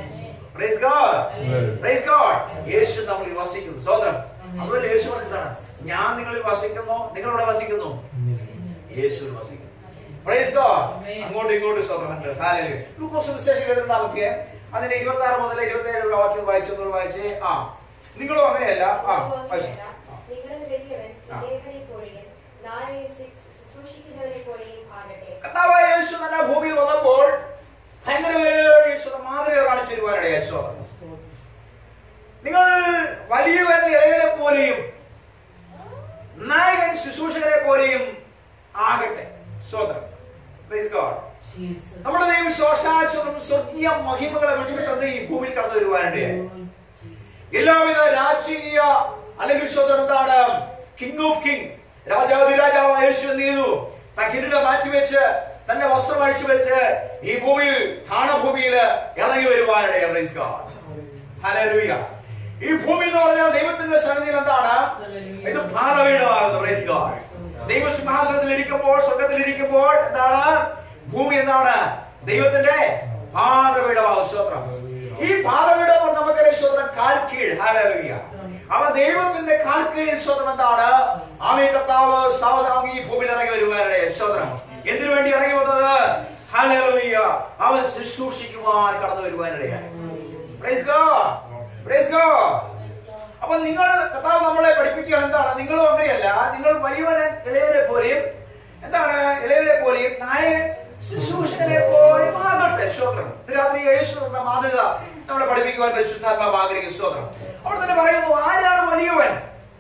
പ്രൈസ് ഗോഡ് പ്രൈസ് ഗോഡ് യേശു നമ്മളിൽ വസിക്കുന്നു സോദരം അതുപോലെ യേശു പറഞ്ഞതാണ് ഞാൻ നിങ്ങളിൽ വസിക്കുന്നു നിങ്ങളിവിടെ വസിക്കുന്നു യേശുവിൽ വസിക്കുന്നു Praise God. Amen. അങ്ങോട്ടും ഇങ്ങോട്ടും സ്വതന്ത്രമുണ്ട് Hallelujah. ലൂക്കോസ് സുവിശേഷം എഴുതുന്നാമത്തെ അതിന്റെ ഇരുപത്തി ആറ് മുതൽ ഇരുപത്തി ഏഴുള്ള വാക്യം വായിച്ചു വായിച്ച് ആ നിങ്ങളും അങ്ങനെയല്ല ആ വായിച്ചു ആ. നിങ്ങളിൽ വലിയവൻ ആ. ലേഖനെ പോലെയും നായകൻ സൂക്ഷിക്കുന്നവരെ പോലെയും ആകട്ടെ കർത്താവായ യേശു തന്നെ ഭൂമിയിൽ വന്നപ്പോൾ ഭയങ്കരമായ യേശുവിന്റെ മാതൃക കാണിച്ചു തരുവാനാണ് യേശു നിങ്ങൾ വലിയവൻ ഇളയവരെ പോലെയും നായകൻ ശുശ്രൂഷകരെ പോലെയും ആകട്ടെ സ്വതന്ത്രം Praise God. Jesus. നമ്മുടെ ദൈവം ശോഷാചുറും സ്വർഗീയ മഹിമകളെ വിട്ടിട്ട് ഈ ഭൂമിയിൽ കടന്നു വരുവാനുണ്ട് എല്ലാവിധ രാജകീയ അല്ലെങ്കിൽ സ്വതന്ത്രം എന്താണ് കിങ് ഓഫ് കിങ് രാജാതി രാജാവ് യേശു എന്ത് ചെയ്തു തകിരിട മാറ്റി വെച്ച് തന്റെ വസ്ത്രം അഴിച്ചു വെച്ച് ഈ ഭൂമിയിൽ താണഭൂമിയിൽ ഇറങ്ങി വരുവാനിടയ Praise God. Hallelujah. ഈ ഭൂമി എന്ന് പറഞ്ഞാൽ ദൈവത്തിന്റെ സന്നിധിയിൽ എന്താണ് ഇത് ഭാരവീടമാകുന്നത് Praise God. ദൈവസിംഹാസനത്തിൽ ഇരിക്കുമ്പോൾ സ്വർഗത്തിൽ ഇരിക്കുമ്പോൾ എന്താണ് ഭൂമി എന്താണ് ദൈവത്തിന്റെ പാദപീഠമാകും സ്വത്രം ഈ പാദപീഠം എന്ന് പറഞ്ഞാൽ നമുക്കറിയാം സ്വത്രം കാൽ കീഴ് ഹാലറിയ അവ ദൈവത്തിന്റെ കാൽ കീഴിൽ സ്വത്രം എന്താണ് ആമി കർത്താവ് സാവധാനം ഈ ഭൂമിയിൽ ഇറങ്ങി വരുവാനാണ് സ്വത്രം എന്തിനു വേണ്ടി ഇറങ്ങി വന്നത് ഹാലറിയ അവൻ ശുശ്രൂഷിക്കുവാൻ കടന്നു വരുവാനിടയാണ് Praise God. Praise God. അപ്പൊ നിങ്ങൾ കർത്താവ് നമ്മളെ പഠിപ്പിക്കുകയാണ് എന്താണ് നിങ്ങളും അങ്ങനെയല്ല നിങ്ങൾ വലിയവനെ ഇളയവരെ പോലെയും എന്താണ് ഇളയവരെ പോലെയും നായകൻ ശുശ്രൂഷകരെ പോലെയും ആകട്ടെ ശ്രോത്രം ഇത് രാത്രി യേശു എന്ന മാതൃക നമ്മളെ പഠിപ്പിക്കുവാൻ പരിശുദ്ധാത്മാവ് ആഗ്രഹിക്കുന്ന ശ്രോത്രം അവിടെ തന്നെ പറയുന്നു ആരാണ് വലിയവൻ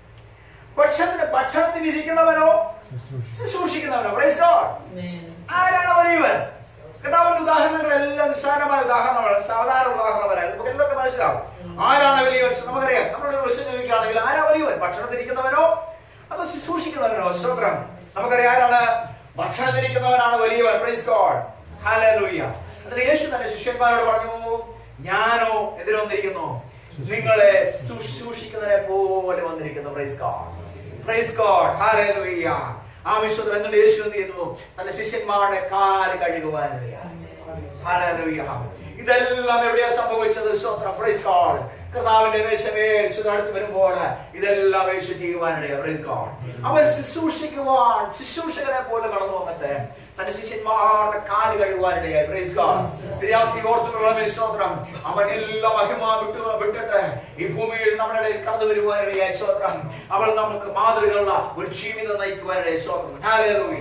ഭക്ഷണത്തിന് ഭക്ഷണത്തിന് ഇരിക്കുന്നവനോ ശുശ്രൂഷിക്കുന്നവനോ Praise God. Amen. ആരാണ് വലിയവൻ കർത്താവിന്റെ ഉദാഹരണങ്ങളെല്ലാം നിസ്സാരമായ ഉദാഹരണമാണ് സാധാരണ ഉദാഹരണമല്ല നമുക്ക് എന്തൊക്കെ മനസ്സിലാവും ആരാണ് വലിയവൻ നമുക്കറിയാം നമ്മളൊരു ക്വസ്റ്റ്യൻ ചോദിക്കുകയാണെങ്കിൽ ആരാ വലിയവൻ ഭക്ഷണത്തിരിക്കുന്നവനോ അതോ ശുശ്രൂഷിക്കുന്നവനോ സ്വത്രം നമുക്കറിയാം ആരാണ് ഭക്ഷണത്തിരിക്കുന്നവനാണ് വലിയവൻ പ്രൈസ് ഗോഡ് ഹല്ലേലൂയ എന്നിട്ട് യേശു തന്നെ ശിഷ്യന്മാരോട് പറഞ്ഞു ഞാനോ എന്തിനു വന്നിരിക്കുന്നു നിങ്ങളെ ശുശ്രൂഷിക്കുന്നതിനെ പോലെ വന്നിരിക്കുന്നു praise God praise God hallelujah ആ വിശ്വത്തിൽ എന്നിട്ട് യേശു എന്ത് ചെയ്യുന്നു തന്റെ ശിഷ്യന്മാരുടെ കാല് കഴുകുവാനിടയായി ഹല്ലേലൂയ ഇതെല്ലാം എവിടെയാ സംഭവിച്ചത് സ്വത്രം പ്രൈസ് ഗോഡ് കർത്താവിന്റെ വേഷമേൽ അടുത്ത് വരുമ്പോൾ ഇതെല്ലാം യേശു ചെയ്യുവാനിടയായി പ്രൈസ് ഗോഡ് അവൻ ശുശ്രൂഷിക്കുവാൻ ശുശ്രൂഷകരെ പോലെ കടന്നു വന്നിട്ട് തന്റെ ശിഷ്യന്മാരുടെ കാല് കഴുകുവാനിടയായി പ്രൈസ് ഗോഡ് വിദ്യാർത്ഥി ഓർത്തുള്ള സ്തോത്രം അവൻ എല്ലാ മഹിമ വിട്ടു വിട്ടിട്ട് ഈ ഭൂമിയിൽ നമ്മുടെ ഇടയിൽ കടന്നു വരുവാനിടയായി സ്തോത്രം അവൾ നമുക്ക് മാതൃകയുള്ള ഒരു ജീവിതം നയിക്കുവാനിടയായി സ്തോത്രം ഹല്ലേലൂയ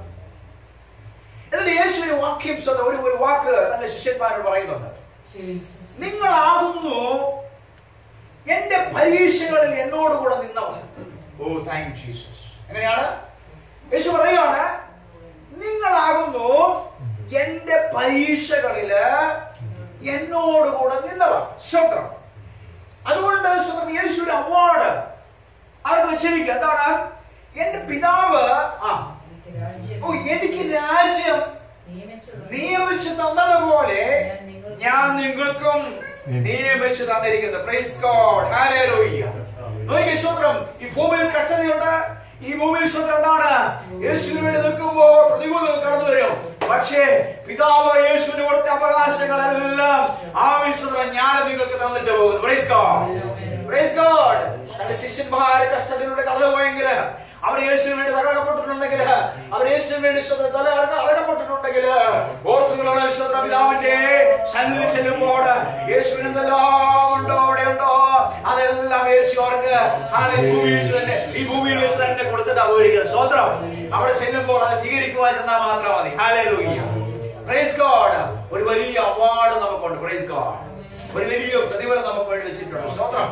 ഇതിൽ യേശു ഒരു വാക്യം സ്വന്തം ഒരു ഒരു വാക്ക് തന്റെ ശിഷ്യന്മാരോട് പറയുന്നുണ്ട് Jesus. നിങ്ങളാകുന്നു എന്റെ പരീക്ഷകളിൽ എന്നോട് കൂടെ നിന്നവർ ഓ താങ്ക് യു ജീസസ് എങ്ങനെയാണ് യേശു പറയുകയാണ് നിങ്ങളാകുന്നു എന്റെ പരീക്ഷകളില് എന്നോട് കൂടെ നിന്നവർ സ്വത്രം അതുകൊണ്ട് സ്വന്തം യേശു ഒരു അവാർഡ് അത് വെച്ചിരിക്കുക എന്താണ് എന്റെ പിതാവ് ആ എനിക്ക് രാജ്യം ഓ എനിക്ക് രാജ്യം നിയമിച്ചത് നിയമിച്ചു തന്നതുപോലെ ഞാൻ നിങ്ങൾക്കും നിയമിച്ചു തന്നിരിക്കുന്നു പ്രൈസ് ഗോഡ് ഹല്ലേലൂയ നോക്കിയേ സ്വത്രം ഈ ഭൂമിയിൽ കഷ്ടതയുണ്ട് ഈ ഭൂമിയിൽ സ്വത്രം എന്താണ് യേശുവിന് വേണ്ടി നിൽക്കുമ്പോൾ പ്രതികൂലങ്ങൾ കടന്നു വരും പക്ഷേ പിതാവ് യേശുവിന് കൊടുത്ത അവകാശങ്ങളെല്ലാം ആവശ്യം ഞാൻ നിങ്ങൾക്ക് തന്നിട്ട് പോകുന്നു പ്രൈസ് ഗോഡ് പ്രൈസ് ഗോഡ് തന്റെ ശിഷ്യന്മാർ കഷ്ടത്തിലൂടെ കടന്നുപോയെങ്കിൽ അവർ യേശുവിന് വേണ്ടി തകർക്കപ്പെട്ടിട്ടുണ്ടെങ്കിൽ അവർ യേശുവിന് വേണ്ടി സ്വന്തം തല അറക്കപ്പെട്ടിട്ടുണ്ടെങ്കിൽ ഓർത്തുകളുടെ വിശ്വത പിതാവിന്റെ സന്നിധി ചെല്ലുമ്പോൾ യേശുവിന് എന്തെല്ലാം ഉണ്ടോ അവിടെ ഉണ്ടോ അതെല്ലാം യേശു അവർക്ക് ആ ഭൂമിയിൽ വെച്ച് തന്നെ ഈ ഭൂമിയിൽ വെച്ച് തന്നെ കൊടുത്തിട്ടാ പോയിരിക്കുന്നത് സ്വത്രം അവിടെ ചെല്ലുമ്പോൾ അത് സ്വീകരിക്കുവാൻ ചെന്നാൽ മാത്രം മതി ഹാലേലൂയ്യ പ്രൈസ് ഗോഡ് ഒരു വലിയ അവാർഡ് നമുക്കുണ്ട് പ്രൈസ് ഗോഡ് ഒരു വലിയ പ്രതിഫലം നമുക്ക് വേണ്ടി വെച്ചിട്ടുണ്ട് സ്വത്രം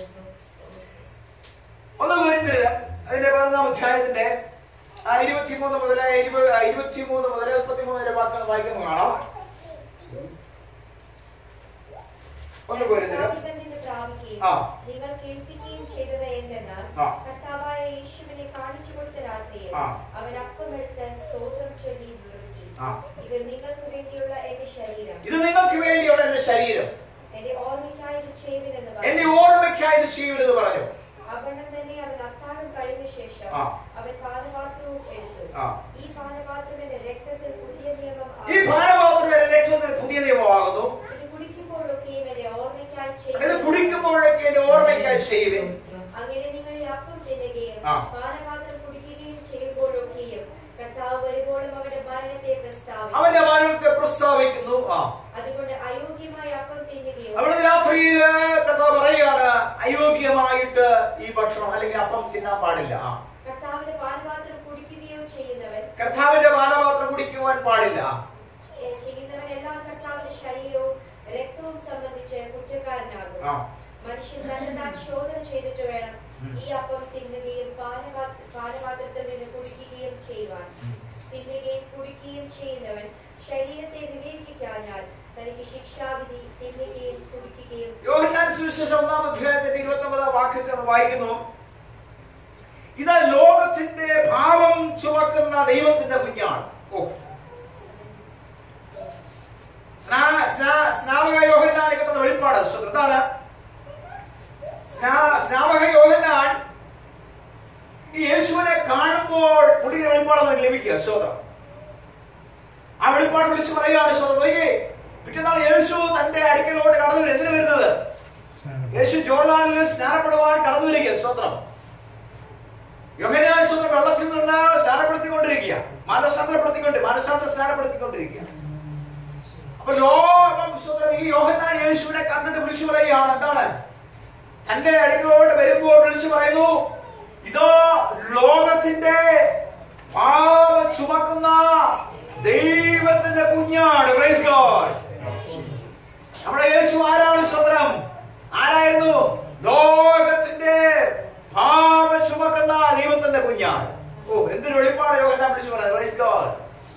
ഒന്ന് വരുന്നില്ല അതിന്റെ പതിനൊന്നാം അധ്യായത്തിന്റെ ആ ഇരുപത്തിമൂന്ന് മുതൽ ഇരുപത് ഇരുപത്തിമൂന്ന് മുതൽ മുപ്പത്തിമൂന്ന് വരെ വാക്കുകൾ വായിക്കുമ്പോൾ കാണാം ഒന്ന് വരുന്നില്ല കർത്താവിൽ നിന്ന് പ്രാപിക്കുകയും ആ. നിങ്ങൾ കേൾപ്പിക്കുകയും ചെയ്തത് എന്തെന്നാൽ ആ. കർത്താവായ യേശുവിനെ കാണിച്ചു കൊടുത്ത രാത്രിയിൽ ആ. അവൻ അപ്പമെടുത്ത് സ്തോത്രം ചൊല്ലി നുറുക്കി ആ. ഇത് നിങ്ങൾക്ക് വേണ്ടിയുള്ള എന്റെ ശരീരം ഇത് നിങ്ങൾക്ക് വേണ്ടിയുള്ള എന്റെ ശരീരം എന്റെ ഓർമ്മയ്ക്കായി ഇത് ചെയ്യുവിനെന്ന് എന്റെ പറഞ്ഞു ഓർമ്മയ്ക്കായി ഇത് ചെയ്യുമെന്ന് പറഞ്ഞു അവണ്ണം തന്നെ അവൻ അത്താഴം കഴിഞ്ഞ ശേഷം ആ. അവൻ പാനപാത്രവും എടുത്തു ആ. ഈ പാനപാത്രം എന്റെ രക്തത്തിൽ പുതിയ നിയമം ഈ ഭാരപാത്രത്തിന്റെ രക്തത്തിൽ പുതിയ നിയമമാകുന്നു ഇത് കുടിക്കുമ്പോഴൊക്കെയും എന്റെ ഓർമ്മയ്ക്കായി ഇത് ചെയ്യുവിൻ. കുടിക്കുമ്പോഴൊക്കെ എന്റെ ഓർമ്മയ്ക്കായി ചെയ്യുവിൻ അങ്ങനെ നിങ്ങൾ ഈ അപ്പം തിന്നുകയും തിന്നുകയും ആ. പാനപാത്രം കുടിക്കുകയും ചെയ്യുമ്പോഴൊക്കെയും കർത്താവ് വരുമ്പോഴും അവന്റെ മരണത്തെ പ്രസ്താവിക്കും അവന്റെ മരണത്തെ പ്രസ്താവിക്കുന്നു ആ അതുകൊണ്ട് അയോഗ്യമായ അപ്പം തിന്നുകയോ അവിടെ രാത്രിയില് കർത്താവ് പറയുകയാണ് അയോഗ്യമായിട്ട് ഈ ഭക്ഷണം അല്ലെങ്കിൽ അപ്പം തിന്നാൻ പാടില്ല ആ കർത്താവിന്റെ പാനപാത്രം കുടിക്കുകയോ ചെയ്യുന്നവൻ കർത്താവിന്റെ പാനപാത്രം കുടിക്കുവാൻ പാടില്ല ആ. ഏ, ചെയ്യുന്നവൻ എല്ലാം കർത്താവിന്റെ ശരീരവും രക്തവും സംബന്ധിച്ച് കുറ്റക്കാരനാകും ആ. മനുഷ്യൻ തന്നെ താൻ ശോധന ചെയ്തിട്ട് വേണം ഉം. ഈ അപ്പം തിന്നുകയും പാനപാത്ര പാനപാത്രത്തിൽ നിന്ന് കുടിക്കുകയും ചെയ്യുവാൻ ഉം. തിന്നുകയും കുടിക്കുകയും ചെയ്യുന്നവൻ ശരീരത്തെ വിവേചിക്കാഞ്ഞാൽ തനിക്ക് ശിക്ഷാവിധി തിന്നുകയും കുടിക്കുകയും യോഹന്നാൻ സുവിശേഷം ഒന്നാം അധ്യായത്തിന്റെ ഇരുപത്തി ഒമ്പതാം വാക്യത്തിൽ നമ്മൾ വായിക്കുന്നു ഇത് ലോകത്തിന്റെ ഭാവം ചുമക്കുന്ന ദൈവത്തിന്റെ കുഞ്ഞാണ് ഓ സ്നാ- സ്നാ- സ്നാപക യോഹന്നാൻ കിട്ടുന്ന വെളിപ്പാട് ശ്രോത്രം. എന്താണ് സ്നാ- സ്നാപക യോഹന്നാൻ ഈ യേശുവിനെ കാണുമ്പോൾ പുതിയ വെളിപ്പാട് നമുക്ക് ലഭിക്കുക ശ്രോത്രം ആ വെളിപ്പാട് വിളിച്ച് പറയുകയാണ് ശ്രോത്രം നോക്കിയേ പിറ്റേന്നാൾ യേശു തന്റെ അടുക്കലോട്ട് കടന്നു വരും. എന്തിനു വരുന്നത് യേശു ജോർദാനിൽ സ്നാനപ്പെടുവാൻ കടന്നു വരിക സ്തോത്രം യോഹനാൻ സ്വന്തം വെള്ളത്തിൽ നിന്ന് സ്നാനപ്പെടുത്തിക്കൊണ്ടിരിക്കുക മാനസാന്തരപ്പെടുത്തിക്കൊണ്ട് മാനസാന്തര സ്നാനപ്പെടുത്തിക്കൊണ്ടിരിക്കുക അപ്പൊ ലോകം സ്തോത്രം ഈ യോഹന്നാൻ യേശുവിനെ കണ്ടിട്ട് വിളിച്ചു പറയുകയാണ് എന്താണ് തന്റെ അടുക്കലോട്ട് വരുമ്പോൾ വിളിച്ചു പറയുന്നു ഇതോ ലോകത്തിന്റെ പാപം ചുമക്കുന്ന ദൈവത്തിന്റെ കുഞ്ഞാണ് Praise God. നമ്മുടെ യേശു ആരാണ് സ്വതന്ത്രം ആരായിരുന്നു ലോകത്തിന്റെ പാപം ചുമക്കുന്ന ദൈവത്തിന്റെ കുഞ്ഞാണ് ഓ എന്തൊരു വെളിപ്പാട് യോഗന വിളിച്ചു പറയുന്നത്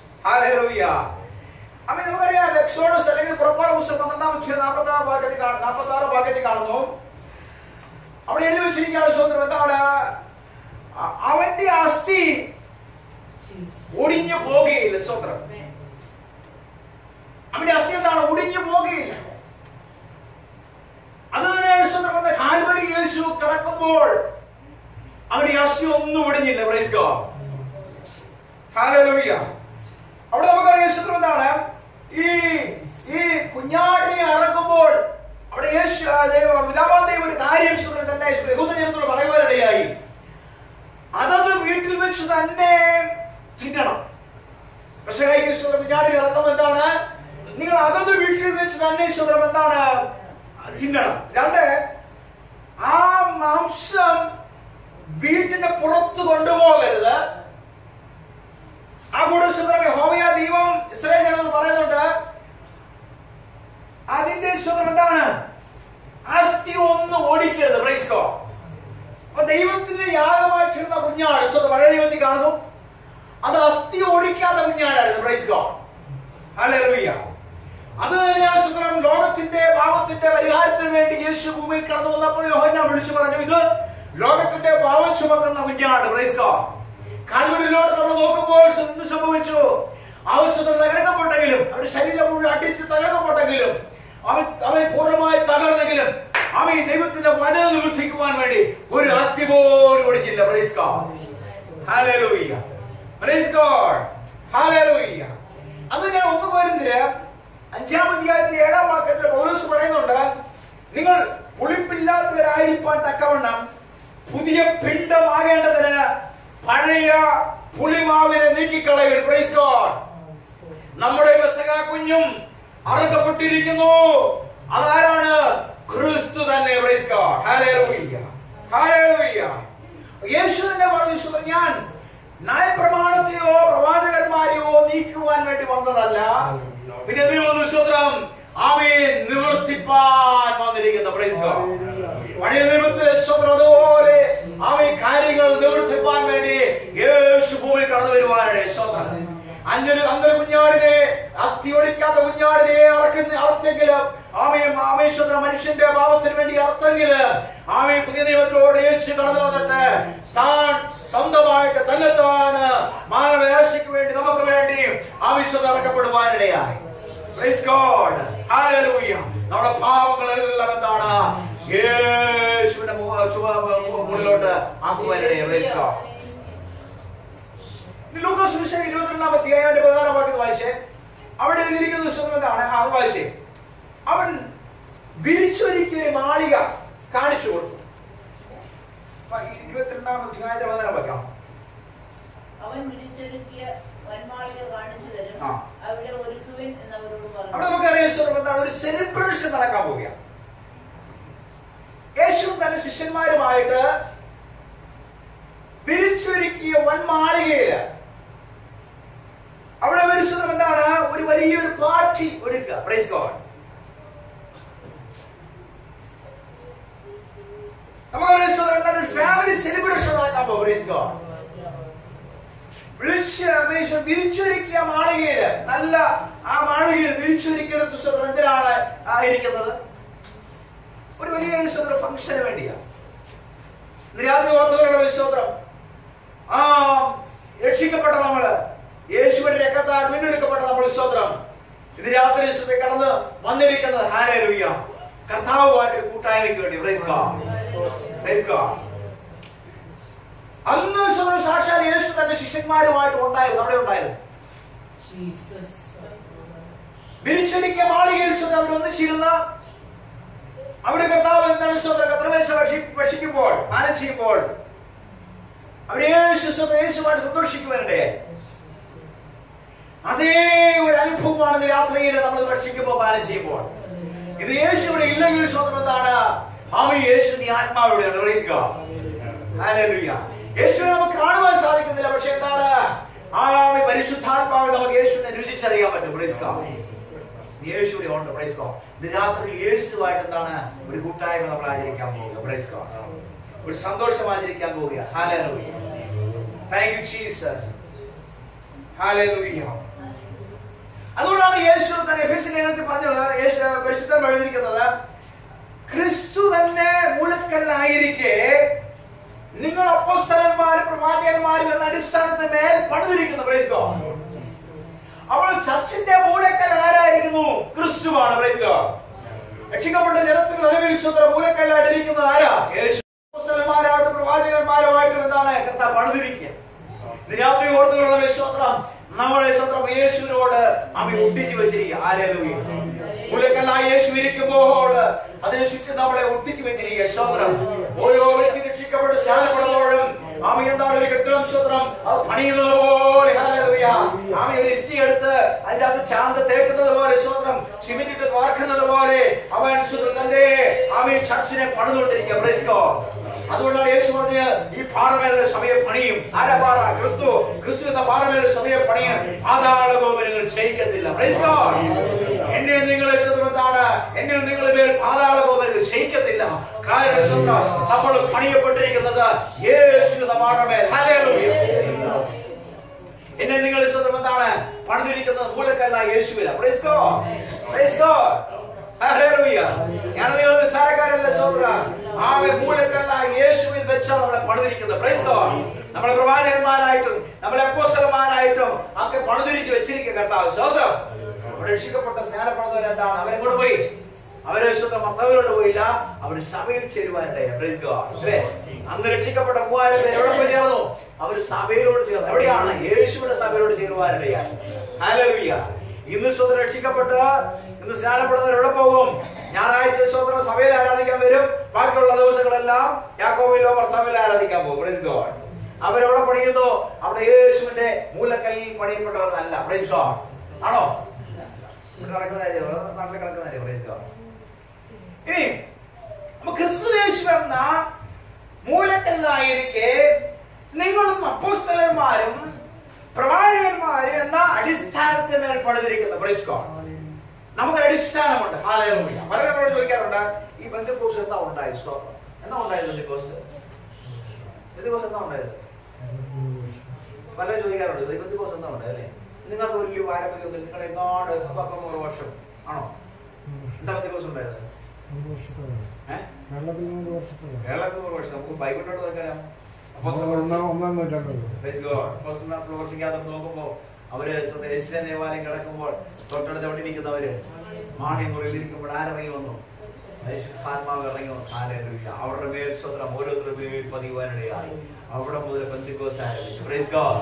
അപ്പൊ നമുക്കറിയാം എക്സോഡസ് അല്ലെങ്കിൽ പുറപ്പാട് പുസ്തകം പന്ത്രണ്ടാം അധ്യായം നാൽപ്പത്തി ആറ് ഭാഗത്തിൽ കാണുന്നു നാൽപ്പത്തി ആറ് ഭാഗത്തിൽ കാണുന്നു അവിടെ എഴുതി വെച്ചിരിക്കുകയാണ് സ്വതന്ത്രം എന്താണ് അ- അവന്റെ അസ്ഥി ഒടിഞ്ഞു പോകുകയില്ല സ്വതന്ത്രം അവന്റെ അസ്ഥി എന്താണ് ഒടിഞ്ഞു പോകുകയില്ല അത് തന്നെയാണ് സ്വന്തം വന്ന കാൽവരി യേശു കിടക്കുമ്പോൾ അവന്റെ അസ്ഥി ഒന്നും ഒടിഞ്ഞില്ല പ്രൈസ് ഗോഡ് ഹല്ലേലൂയ അവിടെ നമുക്കറിയാം യേശു എന്താണ് ഈ ഈ കുഞ്ഞാടിനെ ഇറക്കുമ്പോൾ അവിടെ യേശു ആ, ദൈവം- പിതാവാം ദൈവം ഒരു കാര്യം സ്വന്തം തന്നെ യഹൂദജനത്തോട് പറയുവാനിടയായി അതത് വീട്ടിൽ വെച്ച് തന്നെ തിന്നണം പക്ഷേ കൈക്ക് കുഞ്ഞാടി ഇറക്കം എന്താണ് നിങ്ങൾ അതത് വീട്ടിൽ വെച്ച് തന്നെ സ്വതന്ത്രം എന്താണ് തിന്നണം രണ്ട് ആ മാംസം വീട്ടിന്റെ പുറത്ത് കൊണ്ടുപോകരുത് ആ കൂടെ സ്വതന്ത്രം ഹോമിയ ദൈവം ഇസ്രായേൽ ജനങ്ങൾ പറയുന്നുണ്ട് അതിന്റെ സ്വതന്ത്രം എന്താണ് അസ്ഥി ഒന്ന് ഓടിക്കരുത് പ്രൈസ്കോ അപ്പൊ ദൈവത്തിന്റെ യാഗമായി ചേർന്ന കുഞ്ഞാണ് സ്വന്തം പഴയ ദൈവത്തിൽ കാണുന്നു അത് അസ്ഥി ഓടിക്കാത്ത കുഞ്ഞാടായിരുന്നു പ്രൈസ് ഗോഡ് ഹല്ലേലൂയ അത് തന്നെയാണ് സുന്ദരം ലോകത്തിന്റെ പാപത്തിന്റെ പരിഹാരത്തിന് വേണ്ടി യേശു ഭൂമിയിൽ കടന്നു വന്നപ്പോൾ യോഹന്നാൻ വിളിച്ചു പറഞ്ഞു ഇത് ലോകത്തിന്റെ പാപം ചുമക്കുന്ന കുഞ്ഞാണ് പ്രൈസ് ഗോഡ് കാൽവരിലോട്ട് നമ്മൾ നോക്കുമ്പോൾ എന്ത് സംഭവിച്ചു ആവശ്യത്തിന് തകർക്കപ്പെട്ടെങ്കിലും അവരുടെ ശരീരം മുഴുവൻ അടിച്ച് തകർക്കപ്പെട്ടെങ്കിലും അവൻ അവൻ പൂർണ്ണമായി തകർന്നെങ്കിലും അവൻ ഈ ദൈവത്തിന്റെ വചന നിവർത്തിക്കുവാൻ വേണ്ടി ഒരു അസ്ഥി പോലും ഒടിച്ചില്ല praise God hallelujah praise God hallelujah അത് ഞാൻ ഒന്ന് പോരുന്നില്ല അഞ്ചാം അധ്യായത്തിന്റെ ഏഴാം വാക്യത്തിൽ പൗലോസ് പറയുന്നുണ്ട് നിങ്ങൾ പുളിപ്പില്ലാത്തവരായിരിക്കാൻ തക്കവണ്ണം പുതിയ പിണ്ടമാകേണ്ടതിന് പഴയ പുളിമാവിനെ നീക്കിക്കളയുക പ്രൈസ് ഗോഡ് നമ്മുടെ പെസക കുഞ്ഞും അറുക്കപ്പെട്ടിരിക്കുന്നു അതാരാണ് ക്രിസ്തു തന്നെ പ്രൈസ് ഗോഡ് ഹല്ലേലൂയ ഹല്ലേലൂയ യേശു തന്നെ പറഞ്ഞു "സുഹൃത്തേ, ഞാൻ ന്യായപ്രമാണത്തെയോ പ്രവാചകന്മാരെയോ നീക്കുവാൻ വേണ്ടി വന്നതല്ല പിന്നെ എന്തിനു വന്നു സ്വത്രം അവയെ നിവർത്തിപ്പാൻ വന്നിരിക്കുന്ന പ്രൈസ് ഗോഡ് പഴയ നിയമത്തിലെ സ്വത്രം അതുപോലെ അവൻ കാര്യങ്ങൾ നിവർത്തിപ്പാൻ വേണ്ടി യേശു ഭൂമിയിൽ കടന്നു വരുവാനാണ് സ്വത്രം അഞ്ചൊരു അന്നൊരു കുഞ്ഞാടിനെ അസ്ഥി ഒടിക്കാത്ത കുഞ്ഞാടിനെ അറക്കുന്ന അർത്ഥെങ്കിലും ആമയും ആമേശ്വര മനുഷ്യന്റെ പാപത്തിന് വേണ്ടി അർത്ഥെങ്കില് ആമയും പുതിയ നിയമത്തിലൂടെ യേശു കടന്നു വന്നിട്ട് താൻ സ്വന്തമായിട്ട് തന്നെത്താണ് മാനവരാശിക്ക് വേണ്ടി നമുക്ക് വേണ്ടി ആവശ്യം അടക്കപ്പെടുവാനിടയായി Praise God. Hallelujah. നമ്മുടെ പാവങ്ങളെല്ലാം എന്താണ് യേശുവിന്റെ മുഖ- ചുവ- മു- മുകളിലോട്ട് ആക്കുവാനിടയായി Praise God. ഇനി ലൂക്കോസ് സുവിശേഷം ഇരുപത്തിരണ്ടാം അധ്യായം അതിന്റെ പതിനാറാം വാക്യത്തിൽ വായിച്ചേ അവിടെ എഴുതിയിരിക്കുന്ന പുസ്തകം എന്താണ് ആ, അത് വായിച്ചേ അവൻ വിരിച്ചൊരുക്കിയ ഒരു മാളിക കാണിച്ചു കൊടുത്തു ഇരുപത്തിരണ്ടാം അധ്യായത്തിന്റെ പതിനാറ് വെക്കാം അവൻ വിളിച്ചൊരുക്കിയ വന്മാളികൾ കാണിച്ചു തരും ആ. അവിടെ ഒരുക്കുവൻ എന്നവരോട് അവിടെ പറഞ്ഞു നമുക്കറിയാം യേശു എന്താണ് ഒരു സെലിബ്രേഷൻ നടക്കാൻ പോവുകയാണ് യേശു തന്റെ ശിഷ്യന്മാരുമായിട്ട് പിരിച്ചൊരുക്കിയ വൻമാളികയില് അവിടെ വിളിച്ചത് എന്താണ് ഒരു വലിയൊരു പാർട്ടി ഒരുക്കുക പ്രൈസ് ഗോഡ് നമുക്കറിയാം സഹോദരൻ, എന്താണ് ഫാമിലി സെലിബ്രേഷൻ നടക്കാൻ പോകും പ്രൈസ് ഗോഡ് വിളിച്ച് അപേക്ഷ വിരിച്ചൊരുക്കിയ മാളികയില് നല്ല ആ മാളികയിൽ വിരിച്ചൊരുക്കിയെടുത്ത സ്വതന്ത്രം എന്തിനാണ് ആയിരിക്കുന്നത് ഒരു വലിയ ഒരു സ്വതന്ത്ര ഫംഗ്ഷന് വേണ്ടിയാണ് ഇന്ന് രാത്രി ഓർത്തവരുടെ വിശ്വത്രം ആ രക്ഷിക്കപ്പെട്ട നമ്മള് യേശുവിന്റെ രക്തത്താൽ വീണ്ടെടുക്കപ്പെട്ട നമ്മൾ വിശ്വത്രം ഇത് രാത്രി വിശ്വത്തെ കടന്ന് വന്നിരിക്കുന്നത് ഹാലേലുയ്യ കർത്താവുമായിട്ട് ഒരു കൂട്ടായ്മയ്ക്ക് വേണ്ടി പ്രൈസ് ഗോഡ് പ്രൈസ് ഗോഡ് അന്ന് സ്വതന്ത്ര സാക്ഷാൽ യേശു തന്റെ ശിഷ്യന്മാരുമായിട്ട് ഉണ്ടായിരുന്നു അവിടെ ഉണ്ടായിരുന്നു വിരിച്ചൊരുക്കിയ മാളികയിൽ സ്വന്തം അവർ ഒന്നിച്ചിരുന്ന അവര് കർത്താവ് എന്താണ് സ്വന്തം കത്രമേശ ഭക്ഷിക്കുമ്പോൾ പാനം ചെയ്യുമ്പോൾ അവർ യേശു സ്വന്തം യേശുമായിട്ട് സന്തോഷിക്കുവാനിടയായി അതേ ഒരു അനുഭവമാണ് ഇന്ന് രാത്രിയിൽ നമ്മൾ ഭക്ഷിക്കുമ്പോൾ പാനം ചെയ്യുമ്പോൾ ഇത് യേശു ഇവിടെ ഇല്ലെങ്കിൽ സ്വന്തം എന്താണ് ആമി യേശു നീ ആത്മാവിടെയാണ് Praise God. Hallelujah. യേശുവിനെ നമുക്ക് കാണുവാൻ സാധിക്കുന്നില്ല പക്ഷെ എന്താണ് ആമി പരിശുദ്ധാത്മാവ് നമുക്ക് യേശുവിനെ രുചിച്ചറിയാൻ പറ്റും Praise God. യേശു ഇവിടെ ഉണ്ട് പ്രൈസ് ഗോഡ് ഇത് രാത്രി യേശുവായിട്ട് എന്താണ് ഒരു കൂട്ടായ്മ നമ്മൾ ആചരിക്കാൻ പോവുക പ്രൈസ് ഗോഡ് ഒരു സന്തോഷം ആചരിക്കാൻ പോവുക ഹാലൂയ താങ്ക് യു ജീസസ് ഹാലൂയ അതുകൊണ്ടാണ് യേശു തന്നെ എഫേസ്യ ലേഖനത്തിൽ പറഞ്ഞത് യേശു പരിശുദ്ധം എഴുതിയിരിക്കുന്നത് ക്രിസ്തു തന്നെ മൂലക്കല്ലായിരിക്കെ നിങ്ങൾ അപ്പോസ്തലന്മാരും പ്രവാചകന്മാരും എന്ന അടിസ്ഥാനത്തിന്മേൽ പണിതിരിക്കുന്നു പ്രൈസ് ഗോഡ് അപ്പോൾ ചർച്ചിന്റെ മൂലക്കൽ ആരായിരിക്കുന്നു ക്രിസ്തുവാണ് പ്രൈസ് ഗോഡ് രക്ഷിക്കപ്പെട്ട ജനത്തിന് നിലവിലിശ്വത്ര മൂലക്കല്ലായിട്ടിരിക്കുന്നത് ആരാ യേശു അപ്പോസ്തലന്മാരായിട്ടും പ്രവാചകന്മാരുമായിട്ടും എന്താണ് കർത്താവ് പണിതിരിക്കുക ഇത് രാത്രി ഓർത്തുകൊള്ളുന്ന വിശ്വത്രം നമ്മളെ സ്വന്തം യേശുവിനോട് അവൻ ഒട്ടിച്ചു വെച്ചിരിക്കുക ആരേലൂയ മൂലക്കല്ലായി യേശു ഇരിക്കുമ്പോൾ അതിനെ ചുറ്റും നമ്മളെ ഒട്ടിച്ചു വെച്ചിരിക്കുക സ്വത്രം ഓരോ വ്യക്തി രക്ഷിക്കപ്പെട്ട് സ്നാനപ്പെടുമ്പോഴും ആമ എന്താണ് ഒരു കെട്ടിടം സ്വത്രം അത് പണിയുന്നത് പോലെ ഹല്ലേലൂയ ആമ ഒരു ഇഷ്ടി എടുത്ത് അതിന്റെ അകത്ത് ചാന്ത് തേക്കുന്നത് പോലെ സ്വത്രം സിമെന്റ് ഇട്ട് വാർക്കുന്നത് പോലെ അവൻ സ്വത്രം തന്റെ ആമ ഈ ചർച്ചിനെ പണിതുകൊണ്ടിരിക്കുക പ്രൈസ് ഗോഡ് അതുകൊണ്ടാണ് യേശു പറഞ്ഞ് ഈ പാറമേലുള്ള സമയം പണിയും ആരാ പാറ ക്രിസ്തു ക്രിസ്തു എന്ന പാറമേലുള്ള സമയം പണിയും പാതാള ഗോപുരങ്ങൾ ക്ഷയിക്കത്തില്ല Praise God. എന്നെ നിങ്ങൾ എന്താണ് എന്നെ നിങ്ങൾ പേര് പാതാള ഗോപുരങ്ങൾ ക്ഷയിക്കത്തില്ല കാരണം സ്വന്തം നമ്മൾ പണിയപ്പെട്ടിരിക്കുന്നത് യേശു എന്ന പാറമേൽ Hallelujah. എന്നെ നിങ്ങൾ സ്വന്തം എന്താണ് പണിതിരിക്കുന്നത് മൂലക്കല്ല യേശുവില Praise God. Praise God. Hallelujah. ഞാൻ നിങ്ങൾ നിസ്സാരക്കാരല്ല സോദര ആ മൂലക്കല്ല യേശുവിൽ വെച്ചാണ് നമ്മളെ പണിതിരിക്കുന്നത് Praise God. നമ്മളെ പ്രവാചകന്മാരായിട്ടും നമ്മളെ അപ്പോസ്തലന്മാരായിട്ടും ഒക്കെ പണിതിരിച്ച് വെച്ചിരിക്കുക കർത്താവ് സോദരം അവിടെ രക്ഷിക്കപ്പെട്ട സ്നാനപ്പെടുന്നവർ എന്താണ് അവരെങ്ങോട്ട് പോയി അവരെ സ്വന്തം മത്തവരോട് പോയില്ല അവർ സഭയിൽ ചേരുവാനിടയായി Praise God. അല്ലേ? അന്ന് രക്ഷിക്കപ്പെട്ട മൂവായിരം പേര് എവിടെ പോയി ചേർന്നു അവർ സഭയിലോട് ചേർന്നു എവിടെയാണ് യേശുവിന്റെ സഭയിലോട് ചേരുവാനിടയായി ഹല്ലേലൂയ ഇന്ന് സ്വതന്ത്രം രക്ഷിക്കപ്പെട്ട് ഇന്ന് സ്നാനപ്പെടുന്നവർ എവിടെ പോകും ഞായറാഴ്ച സ്വതന്ത്രം സഭയിൽ ആരാധിക്കാൻ വരും ബാക്കിയുള്ള ദിവസങ്ങളെല്ലാം യാക്കോവിലോ ഭർത്താവിലോ ആരാധിക്കാൻ പോകും Praise God. അവരെവിടെ പണിയുന്നു അവിടെ യേശുവിന്റെ മൂലക്കല്ലിൽ പണിയപ്പെട്ടവരല്ല Praise God. ആണോ ഇവിടെ നടക്കുന്ന കാര്യം നാട്ടിൽ കിടക്കുന്ന കാര്യം Praise God. ഇനി അപ്പൊ ക്രിസ്തു യേശു എന്ന മൂലക്കല്ലായിരിക്കെ നിങ്ങളും അപ്പോസ്തലന്മാരും പ്രവാചകന്മാരും എന്ന അടിസ്ഥാനത്തിന്മേൽ പണിതിരിക്കുന്ന Praise God. നമുക്കൊരു അടിസ്ഥാനമുണ്ട് ഹാലൂയ പലരോട് ചോദിക്കാറുണ്ട് ഈ ബന്ധുക്കോസ് എന്താ ഉണ്ടായത് സ്തോത്രം എന്താ ഉണ്ടായത് ബന്ധുക്കോസ് ബന്ധുക്കോസ് എന്താ ഉണ്ടായത് പലരും ചോദിക്കാറുണ്ട് ഈ ബന്ധുക്കോസ് എന്താ ഉണ്ടായത് അല്ലേ നിങ്ങൾക്ക് വലിയ പാരമ്പര്യം നിങ്ങളുടെ എങ്ങാട് പത്തൊമ്പത് വർഷം ആണോ എന്താ ബന്ധുക്കോസ് ഉണ്ടായത് ഏഹ് കേരളത്തിൽ നൂറ് വർഷത്തോളം കേരളത്തിൽ നൂറ് വർഷം നമുക്ക് ബൈബിളിലോട്ട് നോക്കാം ഒന്നാം ഒന്നാം നൂറ്റാണ്ടത് Praise God. അപ്പോസ്തലന്മാർ പ്രവർത്തിക്കാതെ നോക്കുമ്പോ അവര് യേശുവിന്റെ ദേവാലയം കിടക്കുമ്പോൾ തൊട്ടടുത്ത് എവിടെ ഇരിക്കുന്നവര് മാണിയമുറിയിൽ ഇരിക്കുമ്പോൾ ആരിറങ്ങി വന്നു പരിശുദ്ധാത്മാവ് ഇറങ്ങി വന്നു ഹല്ലേലൂയ. അവരുടെ മേൽ സ്വത്രം ഓരോരുത്തരുടെ മേൽ പതിവാനിടയായി അവിടെ മുതൽ പെന്തിക്കോസ് ആരംഭിച്ചു Praise God.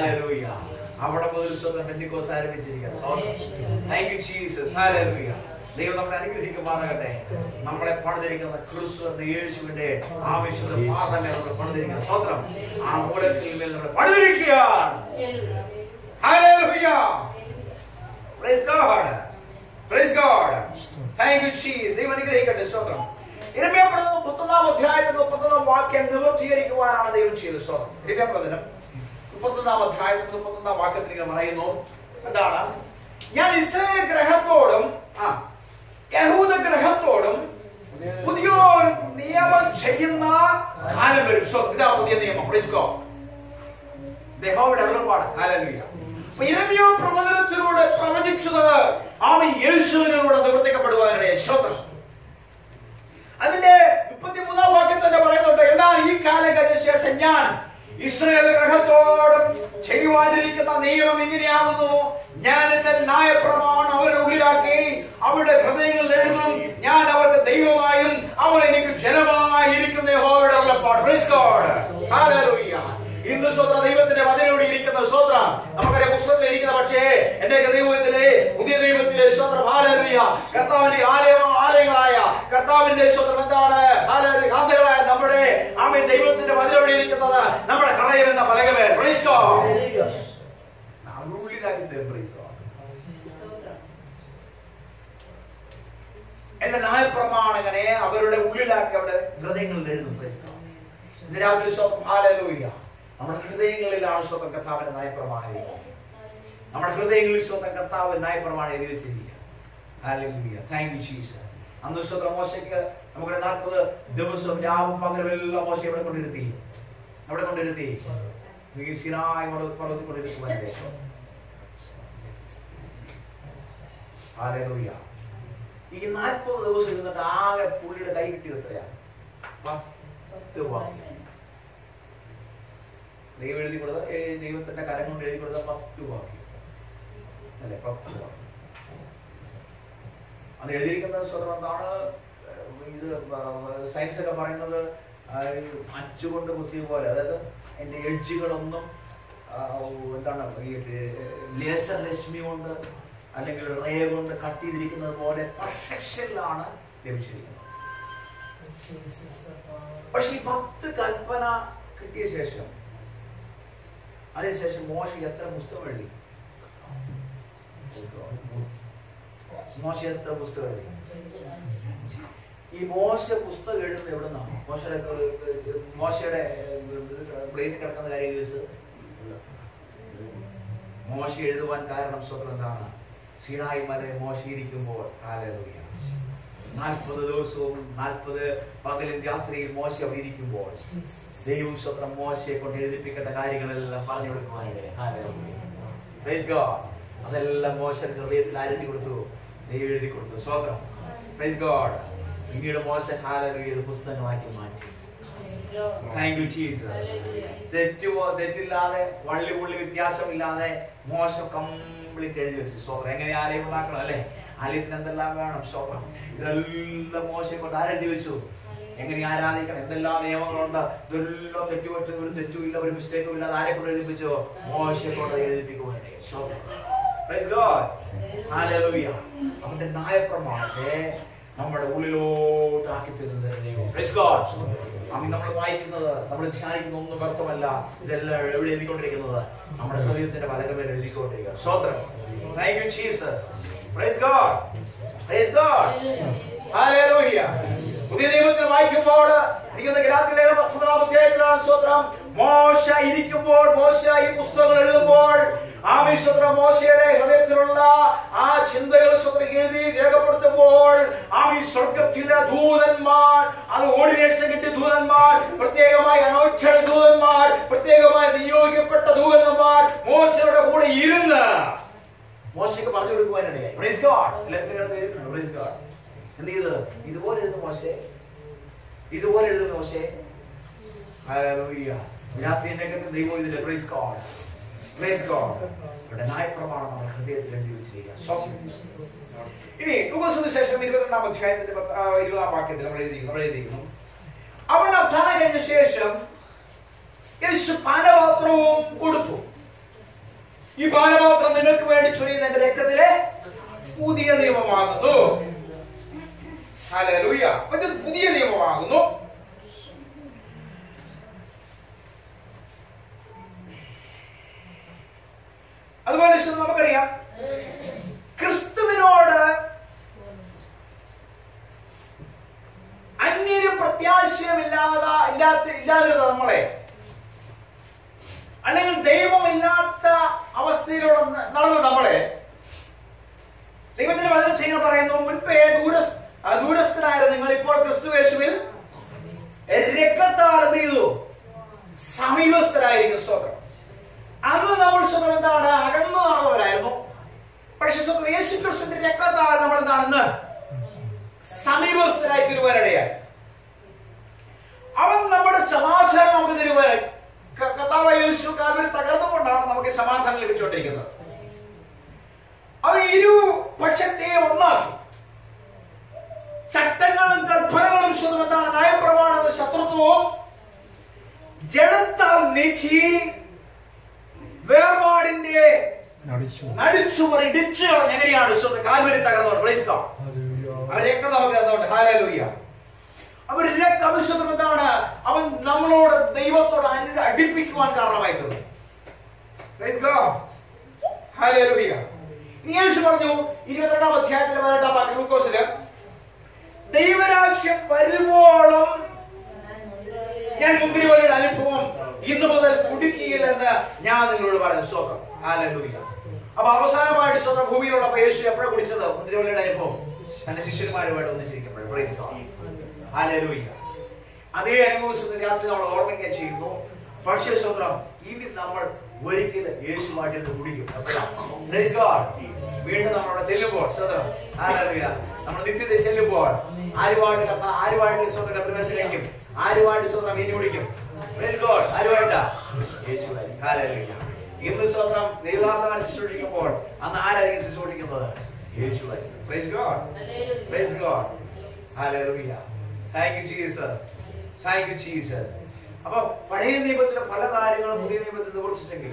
Hallelujah. അവിടെ മുതൽ സ്വന്തം പെന്തിക്കോസ് ആരംഭിച്ചിരിക്കുക താങ്ക് യു ജീസസ് ഹാലൂയ ദൈവം നമ്മളെ അനുഗ്രഹിക്കുമാറാകട്ടെ നമ്മളെ പണിതിരിക്കുന്ന ക്രിസ്തു എന്ന യേശുവിന്റെ ആവശ്യത പാദമേ നമ്മൾ പണിതിരിക്കുന്ന സ്വത്രം ആ മൂലത്തിൽ മേൽ നമ്മൾ പണിതിരിക്കുകയാണ് Hallelujah. Praise God. Praise God. Thank you, Jesus. ദൈവം അനുഗ്രഹിക്കട്ടെ സ്തോത്രം ഇരമ്യപ്പെടുന്ന മുപ്പത്തൊന്നാം അധ്യായത്തിൽ മുപ്പത്തൊന്നാം വാക്യം നിവർത്തീകരിക്കുവാനാണ് ദൈവം ചെയ്തത് സ്തോത്രം ഇരമ്യപ്രവചനം മുപ്പത്തൊന്നാം അധ്യായത്തിൽ മുപ്പത്തൊന്നാം വാക്യത്തിൽ ഇങ്ങനെ പറയുന്നു എന്താണ് ഞാൻ ഇസ്രായേൽ ഗ്രഹത്തോടും ആ യഹൂദ ഗ്രഹത്തോടും പുതിയൊരു നിയമം ചെയ്യുന്ന കാലം വരും സ്വ ഇതാ പുതിയ നിയമം Praise God. യഹോവയുടെ അരുളപ്പാട് ഹല്ലേലൂയ അപ്പൊ ഇരമ്യോ പ്രവചനത്തിലൂടെ പ്രവചിച്ചത് ആമൻ യേശുവിനോട് നിവർത്തിക്കപ്പെടുവാനിടെ ശ്രോത്രം അതിന്റെ മുപ്പത്തിമൂന്നാം വാക്യം തന്നെ പറയുന്നുണ്ട് എന്നാൽ ഈ കാലം കഴിഞ്ഞ ശേഷം ഞാൻ ഇസ്രയേൽ ഗ്രഹത്തോടും ചെയ്യുവാനിരിക്കുന്ന നിയമം ഇങ്ങനെയാകുന്നു ഞാൻ എന്റെ ന്യായപ്രമാണം അവരുടെ ഉള്ളിലാക്കി അവരുടെ ഹൃദയങ്ങളിൽ എഴുതും ഞാൻ അവർക്ക് ദൈവമായും അവർ എനിക്ക് ജനമായിരിക്കുന്ന യഹോവയുടെ അരുളപ്പാട് Praise God. Hallelujah. ഇന്ന് സ്വത്ര ദൈവത്തിന്റെ വചനോട് ഇരിക്കുന്ന സ്വത്ര നമുക്കറിയാം പുസ്തകത്തിൽ ഇരിക്കുന്ന പക്ഷേ എന്റെ ദൈവത്തിലെ പുതിയ ദൈവത്തിലെ സ്വത്ര ഹാലറിയ കർത്താവിന്റെ ആലയ ആലയങ്ങളായ കർത്താവിന്റെ സ്വത്രം എന്താണ് ഹാലറി കാന്തകളായ നമ്മുടെ ആമേ ദൈവത്തിന്റെ വചനോട് ഇരിക്കുന്നത് നമ്മുടെ ഹൃദയം എന്ന പലകമേ Praise God. നമ്മുടെ ഉള്ളിലാക്കി തരും Praise God. എന്റെ ന്യായപ്രമാണകനെ അവരുടെ ഉള്ളിലാക്കി അവരുടെ ഹൃദയങ്ങളിൽ എഴുതും Praise God. ഇന്ന് രാത്രി സ്വന്തം ഹാലലൂയ നമ്മുടെ ഹൃദയങ്ങളിലാണ് സ്വന്തം കർത്താവിന്റെ നയപ്രമാണം നമ്മുടെ ഹൃദയങ്ങളിൽ സ്വന്തം കർത്താവ് നയപ്രമാണം എഴുതി വെച്ചിരിക്കുക ഹാലലൂയ താങ്ക് യു ജീസസ് അന്ന് സ്വന്തം മോശയ്ക്ക് നമ്മുടെ നാൽപ്പത് ദിവസം രാവും പകലും എല്ലാം മോശ എവിടെ കൊണ്ടിരുത്തി എവിടെ കൊണ്ടിരുത്തി ഈ സിനായ് പർവ്വത്തിൽ കൊണ്ടിരുത്തുവാൻ ഹാലലൂയ ഈ നാൽപ്പത് ദിവസം ഇരുന്നിട്ട് ആകെ പുള്ളിയുടെ കൈ കിട്ടിയത് എത്രയാ പത്ത് വാക്യം ദൈവം എഴുതി കൊടുത്ത ഏ, ദൈവത്തിന്റെ കരം കൊണ്ട് എഴുതി കൊടുത്ത പത്ത് വാക്യം അല്ലെ പത്ത് വാക്യം അത് എഴുതിയിരിക്കുന്നത് സ്വതന്ത്രം എന്താണ് ഇത് സയൻസ് ഒക്കെ പറയുന്നത് ആ, ഈ അച്ചുകൊണ്ട് കുത്തിയ പോലെ അതായത് എന്റെ എഡ്ജുകളൊന്നും ആ, എന്താണ് ഈ ലേസർ രശ്മി കൊണ്ട് അല്ലെങ്കിൽ റേ കൊണ്ട് കട്ട് ചെയ്തിരിക്കുന്നത് പോലെ പെർഫെക്ഷനിലാണ് ലഭിച്ചിരിക്കുന്നത് പക്ഷെ ഈ പത്ത് കൽപ്പന കിട്ടിയ ശേഷം അതിനുശേഷം മോശ എത്ര പുസ്തകം എഴുതി മോശ എത്ര പുസ്തകം എഴുതി ഈ മോശ പുസ്തകം എഴുതുന്നത് എവിടെ നിന്നാണ് മോശയുടെ മോശയുടെ ബ്രെയിനിൽ കിടക്കുന്ന കാര്യം ചോദിച്ചത് മോശ എഴുതുവാൻ കാരണം സ്വന്തം എന്താണ് സിനായി മല മോശ ഇരിക്കുമ്പോൾ ഹാലലൂയ നാൽപ്പത് ദിവസവും നാൽപ്പത് പകലും രാത്രിയിൽ മോശ അവിടെ ഇരിക്കുമ്പോൾ ദൈവം സ്വന്തം മോശയെ കൊണ്ട് എഴുതിപ്പിക്കേണ്ട കാര്യങ്ങളെല്ലാം പറഞ്ഞു കൊടുക്കുവാനിടെ Praise God. അതെല്ലാം മോശ ഹൃദയത്തിൽ ആരെഴുതി കൊടുത്തു ദൈവം എഴുതി കൊടുത്തു സ്വത്രം പ്രൈസ് ഗോഡ് പിന്നീട് മോശ ഹാലലൂയ ഇത് പുസ്തകങ്ങളാക്കി മാറ്റി താങ്ക് യു ജീസസ് തെറ്റുമോ തെറ്റില്ലാതെ വള്ളി പുള്ളി വ്യത്യാസമില്ലാതെ മോശം കംപ്ലീറ്റ് എഴുതി വെച്ചു സ്വത്രം എങ്ങനെ ആലയം ഉണ്ടാക്കണം അല്ലേ ആലയത്തിന് എന്തെല്ലാം വേണം സ്വത്രം ഇതെല്ലാം മോശം കൊണ്ട് ആരെഴുതി വെച്ചു എങ്ങനെ ആരാധിക്കണം എന്തെല്ലാം നിയമങ്ങളുണ്ട് ഇതെല്ലാം തെറ്റുപറ്റും ഒരു തെറ്റുമില്ല ഒരു മിസ്റ്റേക്കും ഇല്ലാതെ ആരെ കൊണ്ട് എഴുതിപ്പിച്ചോ മോശയെ കൊണ്ട് എഴുതിപ്പിക്കുവാനേ സ്വത്രം Praise God. Hallelujah. അവന്റെ ന്യായപ്രമാണത്തെ നമ്മുടെ ഉള്ളിലോട്ട് ആക്കി തരുന്നത് ദൈവം Praise God. അമ്മ നമ്മൾ വായിക്കുന്നത് നമ്മൾ ധ്യാനിക്കുന്ന ഒന്നും വ്യക്തമല്ല ഇതെല്ലാം എവിടെ എഴുതിക്കൊണ്ടിരിക്കുന്നത് നമ്മുടെ ഹൃദയത്തിന്റെ പലകമേൽ എഴുതിക്കൊണ്ടിരിക്കുക സ്വത്രം thank you Jesus praise God praise God hallelujah പുതിയ നിയമത്തിൽ വായിക്കുമ്പോൾ ഇരിക്കുന്ന ഗലാത്തിലെ പത്തൊമ്പതാം അധ്യായത്തിലാണ് സ്വത്രം മോശ ഇരിക്കുമ്പോൾ മോശ ഈ പുസ്തകങ്ങൾ എഴുതുമ്പോൾ ആമിശ്വത്ര മോശയുടെ ഹൃദയത്തിലുള്ള ആ ചിന്തകൾ സ്വത്രം എഴുതി രേഖപ്പെടുത്തുമ്പോൾ ആമി സ്വർഗത്തിലെ ദൂതന്മാർ അത് ഓർഡിനേഷൻ കിട്ടിയ ദൂതന്മാർ പ്രത്യേകമായി അനോക്ഷര ദൂതന്മാർ പ്രത്യേകമായി നിയോഗിക്കപ്പെട്ട ദൂതന്മാർ മോശയുടെ കൂടെ ഇരുന്ന് മോശയ്ക്ക് പറഞ്ഞു കൊടുക്കുവാനിടയായി Praise God. എല്ലാവർക്കും ഇതിനകത്ത് എഴുതിയിട്ടുണ്ട്. Praise God. എന്ത് ചെയ്ത് ഇതുപോലെ എഴുതും മോശെ ഇതുപോലെ എഴുതും മോശെ Hallelujah. രാത്രി എന്നെ കേൾക്കുന്ന ദൈവം ഇതിന്റെ പ്രൈസ് ഗോഡ് പ്രൈസ് ഗോഡ് ഇവിടെ ന്യായപ്രമാണം നമ്മുടെ ഹൃദയത്തിൽ എഴുതി വെച്ചിരിക്കുക സ്വപ്നം. ഇനി സുവിശേഷം ഇരുപത്തിരണ്ടാം അധ്യായത്തിന്റെ പത്ത്- ആ, ഇരുപതാം വാക്യത്തിൽ നമ്മൾ എഴുതിയിരിക്കുന്നു നമ്മൾ എഴുതിയിരിക്കുന്നു അവൻ അധ്യാനം കഴിഞ്ഞ ശേഷം യേശു പാനപാത്രവും കൊടുത്തു ഈ പാനപാത്രം നിങ്ങൾക്ക് വേണ്ടി ചൊരിയുന്ന എന്റെ രക്തത്തിലെ പുതിയ നിയമമാകുന്നു ഹല്ലേലൂയ അപ്പൊ ഇത് പുതിയ നിയമമാകുന്നു അതുപോലെ ശരി, നമുക്കറിയാം ക്രിസ്തുവിനോട് അന്യരും പ്രത്യാശയമില്ലാതെ ഇല്ലാത്ത ഇല്ലാതെ നമ്മളെ അല്ലെങ്കിൽ ദൈവമില്ലാത്ത അവസ്ഥയിലൂടെ ന- നടന്ന നമ്മളെ ദൈവത്തിന്റെ വചനം ചെയ്യുന്ന പറയുന്നു മുൻപേ ദൂര ആ, ദൂരസ്ഥരായിരുന്നു നിങ്ങൾ ഇപ്പോൾ ക്രിസ്തു യേശുവിൽ രക്തത്താൽ എന്ത് ചെയ്തു സമീപസ്ഥരായിരിക്കും സ്വന്തം അന്ന് നമ്മൾ സ്വന്തം എന്താണ് അകന്നു നടന്നവരായിരുന്നു പക്ഷെ സ്വന്തം യേശു ക്രിസ്തുവിന്റെ രക്തത്താൽ നമ്മൾ എന്താണെന്ന് സമീപസ്ഥരായി തിരുവരടയായി അവൻ നമ്മുടെ സമാധാനം നമുക്ക് തരുവാനായി ക- കർത്താവായ യേശു കാൽവരി തകർന്നുകൊണ്ടാണ് നമുക്ക് സമാധാനം ലഭിച്ചുകൊണ്ടിരിക്കുന്നത് അവൻ ഇരു പക്ഷത്തെ ഒന്നാക്കി ചട്ടങ്ങളും കൽപ്പനകളും സ്വന്തം എന്താണ് നയപ്രമാണ ശത്രുത്വവും ജഡത്താൽ നീക്കി വേർപാടിന്റെ നടിച്ചു നടിച്ചുമറി ഇടിച്ചു കളഞ്ഞ് എങ്ങനെയാണ് സ്വന്തം കാൽവരി തകർന്നവർ പ്രൈസ് ഗോഡ് അവരൊക്കെ നമുക്ക് അതുകൊണ്ട് ഹാലൂയ്യ അവരുടെ കവിശുദ്ധം എന്താണ് അവൻ നമ്മളോട് ദൈവത്തോട് അനു- അടുപ്പിക്കുവാൻ കാരണമായിട്ടുണ്ട് Praise God. Hallelujah. ഇനി യേശു പറഞ്ഞു ഇരുപത്തിരണ്ടാം അധ്യായത്തിലെ പതിനെട്ടാം വാക്യം ലൂക്കോസില് ദൈവരാജ്യം വരുവോളം ഞാൻ മുന്തിരിവള്ളിയുടെ അനുഭവം ഇന്നു മുതൽ കുടിക്കുകയില്ലെന്ന് ഞാൻ നിങ്ങളോട് പറഞ്ഞു സ്വന്തം ഹാലൂയ്യ അപ്പൊ അവസാനമായിട്ട് സ്വന്തം ഭൂമിയിലുള്ള യേശു എപ്പോഴാണ് കുടിച്ചത് മുന്തിരിവള്ളിയുടെ അനുഭവം തന്റെ ശിഷ്യന്മാരുമായിട്ട് ഒന്നിച്ചിരിക്കുമ്പോൾ Praise God. Hallelujah. അതേ അനുഭവം രാത്രി നമ്മൾ ഓർമ്മിക്കുക ചെയ്യുന്നു പക്ഷേ സ്വന്തം ഇനി നമ്മൾ ഒരിക്കലും യേശുമായിട്ട് ഇത് കുടിക്കും എപ്പോഴാ? Praise God. വീണ്ടും നമ്മൾ അവിടെ ചെല്ലുമ്പോൾ സ്വന്തം Hallelujah. നമ്മൾ നിത്യത ചെല്ലുമ്പോൾ ആരുമായിട്ട് കത്ത ആരുമായിട്ട് സ്വന്തം കത്തിമേശ കഴിക്കും ആരുമായിട്ട് സ്വന്തം വീഞ്ഞു കുടിക്കും Praise God. ആരുമായിട്ടാ യേശുവായി Hallelujah. ഇന്ന് സ്വന്തം ദൈവദാസമാരെ ശുശ്രൂഷിക്കുമ്പോൾ അന്ന് ആരായിരിക്കും ശുശ്രൂഷിക്കുന്നത് യേശുവായി Praise God. Praise God. Hallelujah. Thank you, Jesus. Thank you, Jesus. അപ്പൊ പഴയ നിയമത്തിലെ പല കാര്യങ്ങളും പുതിയ നിയമത്തിൽ നിവർത്തിച്ചെങ്കിൽ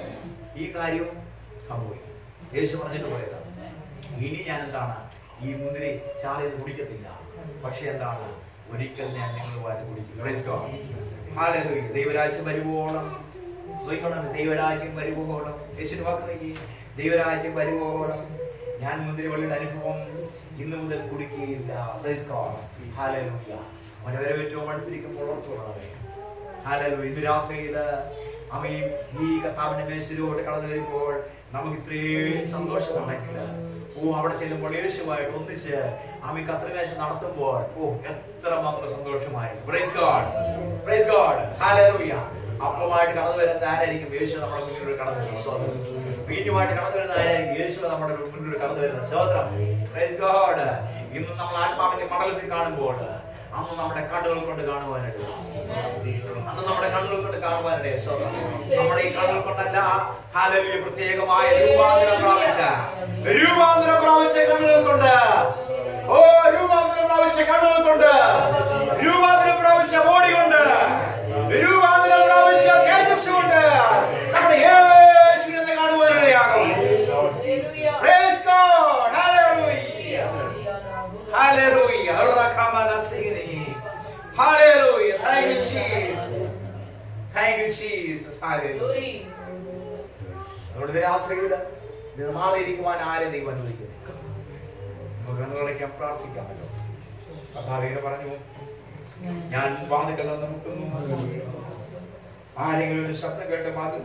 ഈ കാര്യവും സംഭവിക്കും യേശു പറഞ്ഞിട്ട് പോയതാണ് ഇനി ഞാൻ എന്താണ് ഈ മുന്തിരി ചാറിയത് കുടിക്കത്തില്ല പക്ഷെ എന്താണ് ഒരിക്കൽ ഞാൻ നിങ്ങളുമായിട്ട് കുടിക്കും Praise God. Hallelujah. ദൈവരാജ്യം വരുവോളം സ്വീകരണം ദൈവരാജ്യം വരുവോളം യേശുവിന്റെ വാക്ക് നോക്കി ദൈവരാജ്യം വരുവോളം ഞാൻ മുന്തിരിവള്ളിയുടെ അനുഭവം ഇന്നു മുതൽ കുടിക്കുകയില്ല Praise God. Hallelujah. അവനെ വരവേറ്റവും മത്സരിക്കുമ്പോൾ ഓർത്തുകൊള്ളണമേ ഹാലലു ഇന്ന് രാത്രിയില് അമ്മയും ഈ കർത്താവിന്റെ മേശയിലൂടെ കടന്നു വരുമ്പോൾ നമുക്ക് ഇത്രയും സന്തോഷമുണ്ടെങ്കിൽ ഓ അവിടെ ചെല്ലുമ്പോൾ യേശുവായിട്ട് ഒന്നിച്ച് അമ്മ കത്രമേശ നടത്തുമ്പോൾ ഓ എത്ര മാത്രം സന്തോഷമായി praise God praise God hallelujah അപ്പമായിട്ട് കടന്നു വരുന്ന ആരായിരിക്കും യേശു നമ്മുടെ മുന്നിലൂടെ കടന്നു വരുന്നത് സ്വതന്ത്രം വീഞ്ഞുമായിട്ട് കടന്നു വരുന്ന ആരായിരിക്കും യേശു നമ്മുടെ മുന്നിലൂടെ കടന്നു വരുന്നത് സ്വതന്ത്രം പ്രൈസ് ഗോഡ് ഇന്ന് നമ്മൾ ആത്മാവിന്റെ മടലത്തിൽ കാണുമ്പോൾ അന്ന് നമ്മുടെ കണ്ണുകൾ കൊണ്ട് കാണുവാനായിട്ട് അന്ന് നമ്മുടെ കണ്ണുകൾ കൊണ്ട് കാണുവാനായിട്ട് സ്വന്തം നമ്മുടെ ഈ കണ്ണുകൾ കൊണ്ടല്ല ഹാലലിയ പ്രത്യേകമായ രൂപാന്തരം പ്രാപിച്ച രൂപാന്തരം പ്രാപിച്ച കണ്ണുകൾ കൊണ്ട് ഓ രൂപാന്തരം പ്രാപിച്ച കണ്ണുകൾ കൊണ്ട് രൂപാന്തരം പ്രാപിച്ച ബോഡി കൊണ്ട് രൂപാന്തരം പ്രാപിച്ച തേജസ് കൊണ്ട് നമ്മുടെ യേശുവിനെ കാണുവാനിടയാകും Praise God! Hallelujah! Hallelujah. Rakamana singing. Hallelujah. Thank you, Jesus. Thank you, Jesus. Hallelujah. അതുകൊണ്ട് ഇത് രാത്രിയിൽ ഇത് മാറിയിരിക്കുവാൻ ആരെ ദൈവം അനുവദിക്കുന്നു നമുക്ക് കണ്ണുകളടയ്ക്കാൻ പ്രാർത്ഥിക്കാമല്ലോ കഥാവിനെ പറഞ്ഞു ഞാൻ വാതിക്കൽ നിന്ന് മുട്ടുന്നു ആരെങ്കിലും ഒരു ശബ്ദം കേട്ട് മാറ്റി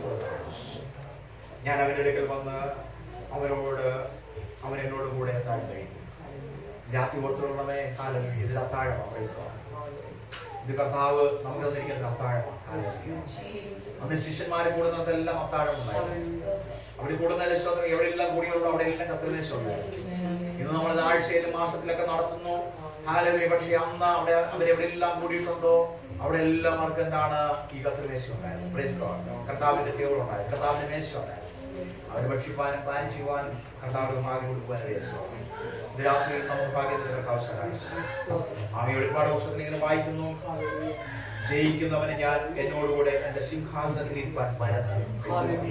ഞാൻ അവന്റെ അടുക്കൽ വന്ന് അവനോട് അവൻ എന്നോട് കൂടെ എത്താൻ കഴിയും രാത്രി ഓർത്തുള്ളവേ കാലം ഇത് അത്താഴമാണ് praise God. ഇത് കർത്താവ് നമുക്ക് തന്നിരിക്കുന്ന അത്താഴമാണ് Hallelujah. അന്ന് ശിഷ്യന്മാരെ കൂടുന്നതെല്ലാം അത്താഴം ഉണ്ടായിരുന്നു അവിടെ കൂടുന്ന ലക്ഷ്യം എവിടെയെല്ലാം കൂടിയുള്ളൂ അവിടെ എല്ലാം കത്തിലേശം ഉണ്ടായിരുന്നു ഇന്ന് നമ്മൾ ആഴ്ചയിലും മാസത്തിലൊക്കെ നടത്തുന്നു ഹാലവി പക്ഷെ അന്ന് അവിടെ അവരെവിടെയെല്ലാം കൂടിയിട്ടുണ്ടോ അവിടെ എല്ലാം അവർക്ക് എന്താണ് ഈ കത്തിലേശം ഉണ്ടായിരുന്നു Praise God. കർത്താവിന്റെ ടേബിൾ ഉണ്ടായിരുന്നു കർത്താവിന്റെ മേശ ഉണ്ടായിരുന്നു അവരെ ഭക്ഷിപ്പാനും പാനം ചെയ്യുവാനും കർത്താവ് ഭാഗ്യം കൊടുക്കുവാനും ഇത് രാത്രിയിൽ നമുക്ക് ഭാഗ്യത്തിന് കർത്താവ് സഹായിച്ചു ആമി ഒരുപാട് പുസ്തകത്തിൽ ഇങ്ങനെ വായിക്കുന്നു ജയിക്കുന്നവനെ ഞാൻ എന്നോടുകൂടെ എന്റെ സിംഹാസനത്തിൽ ഇരിപ്പാൻ വരുന്നു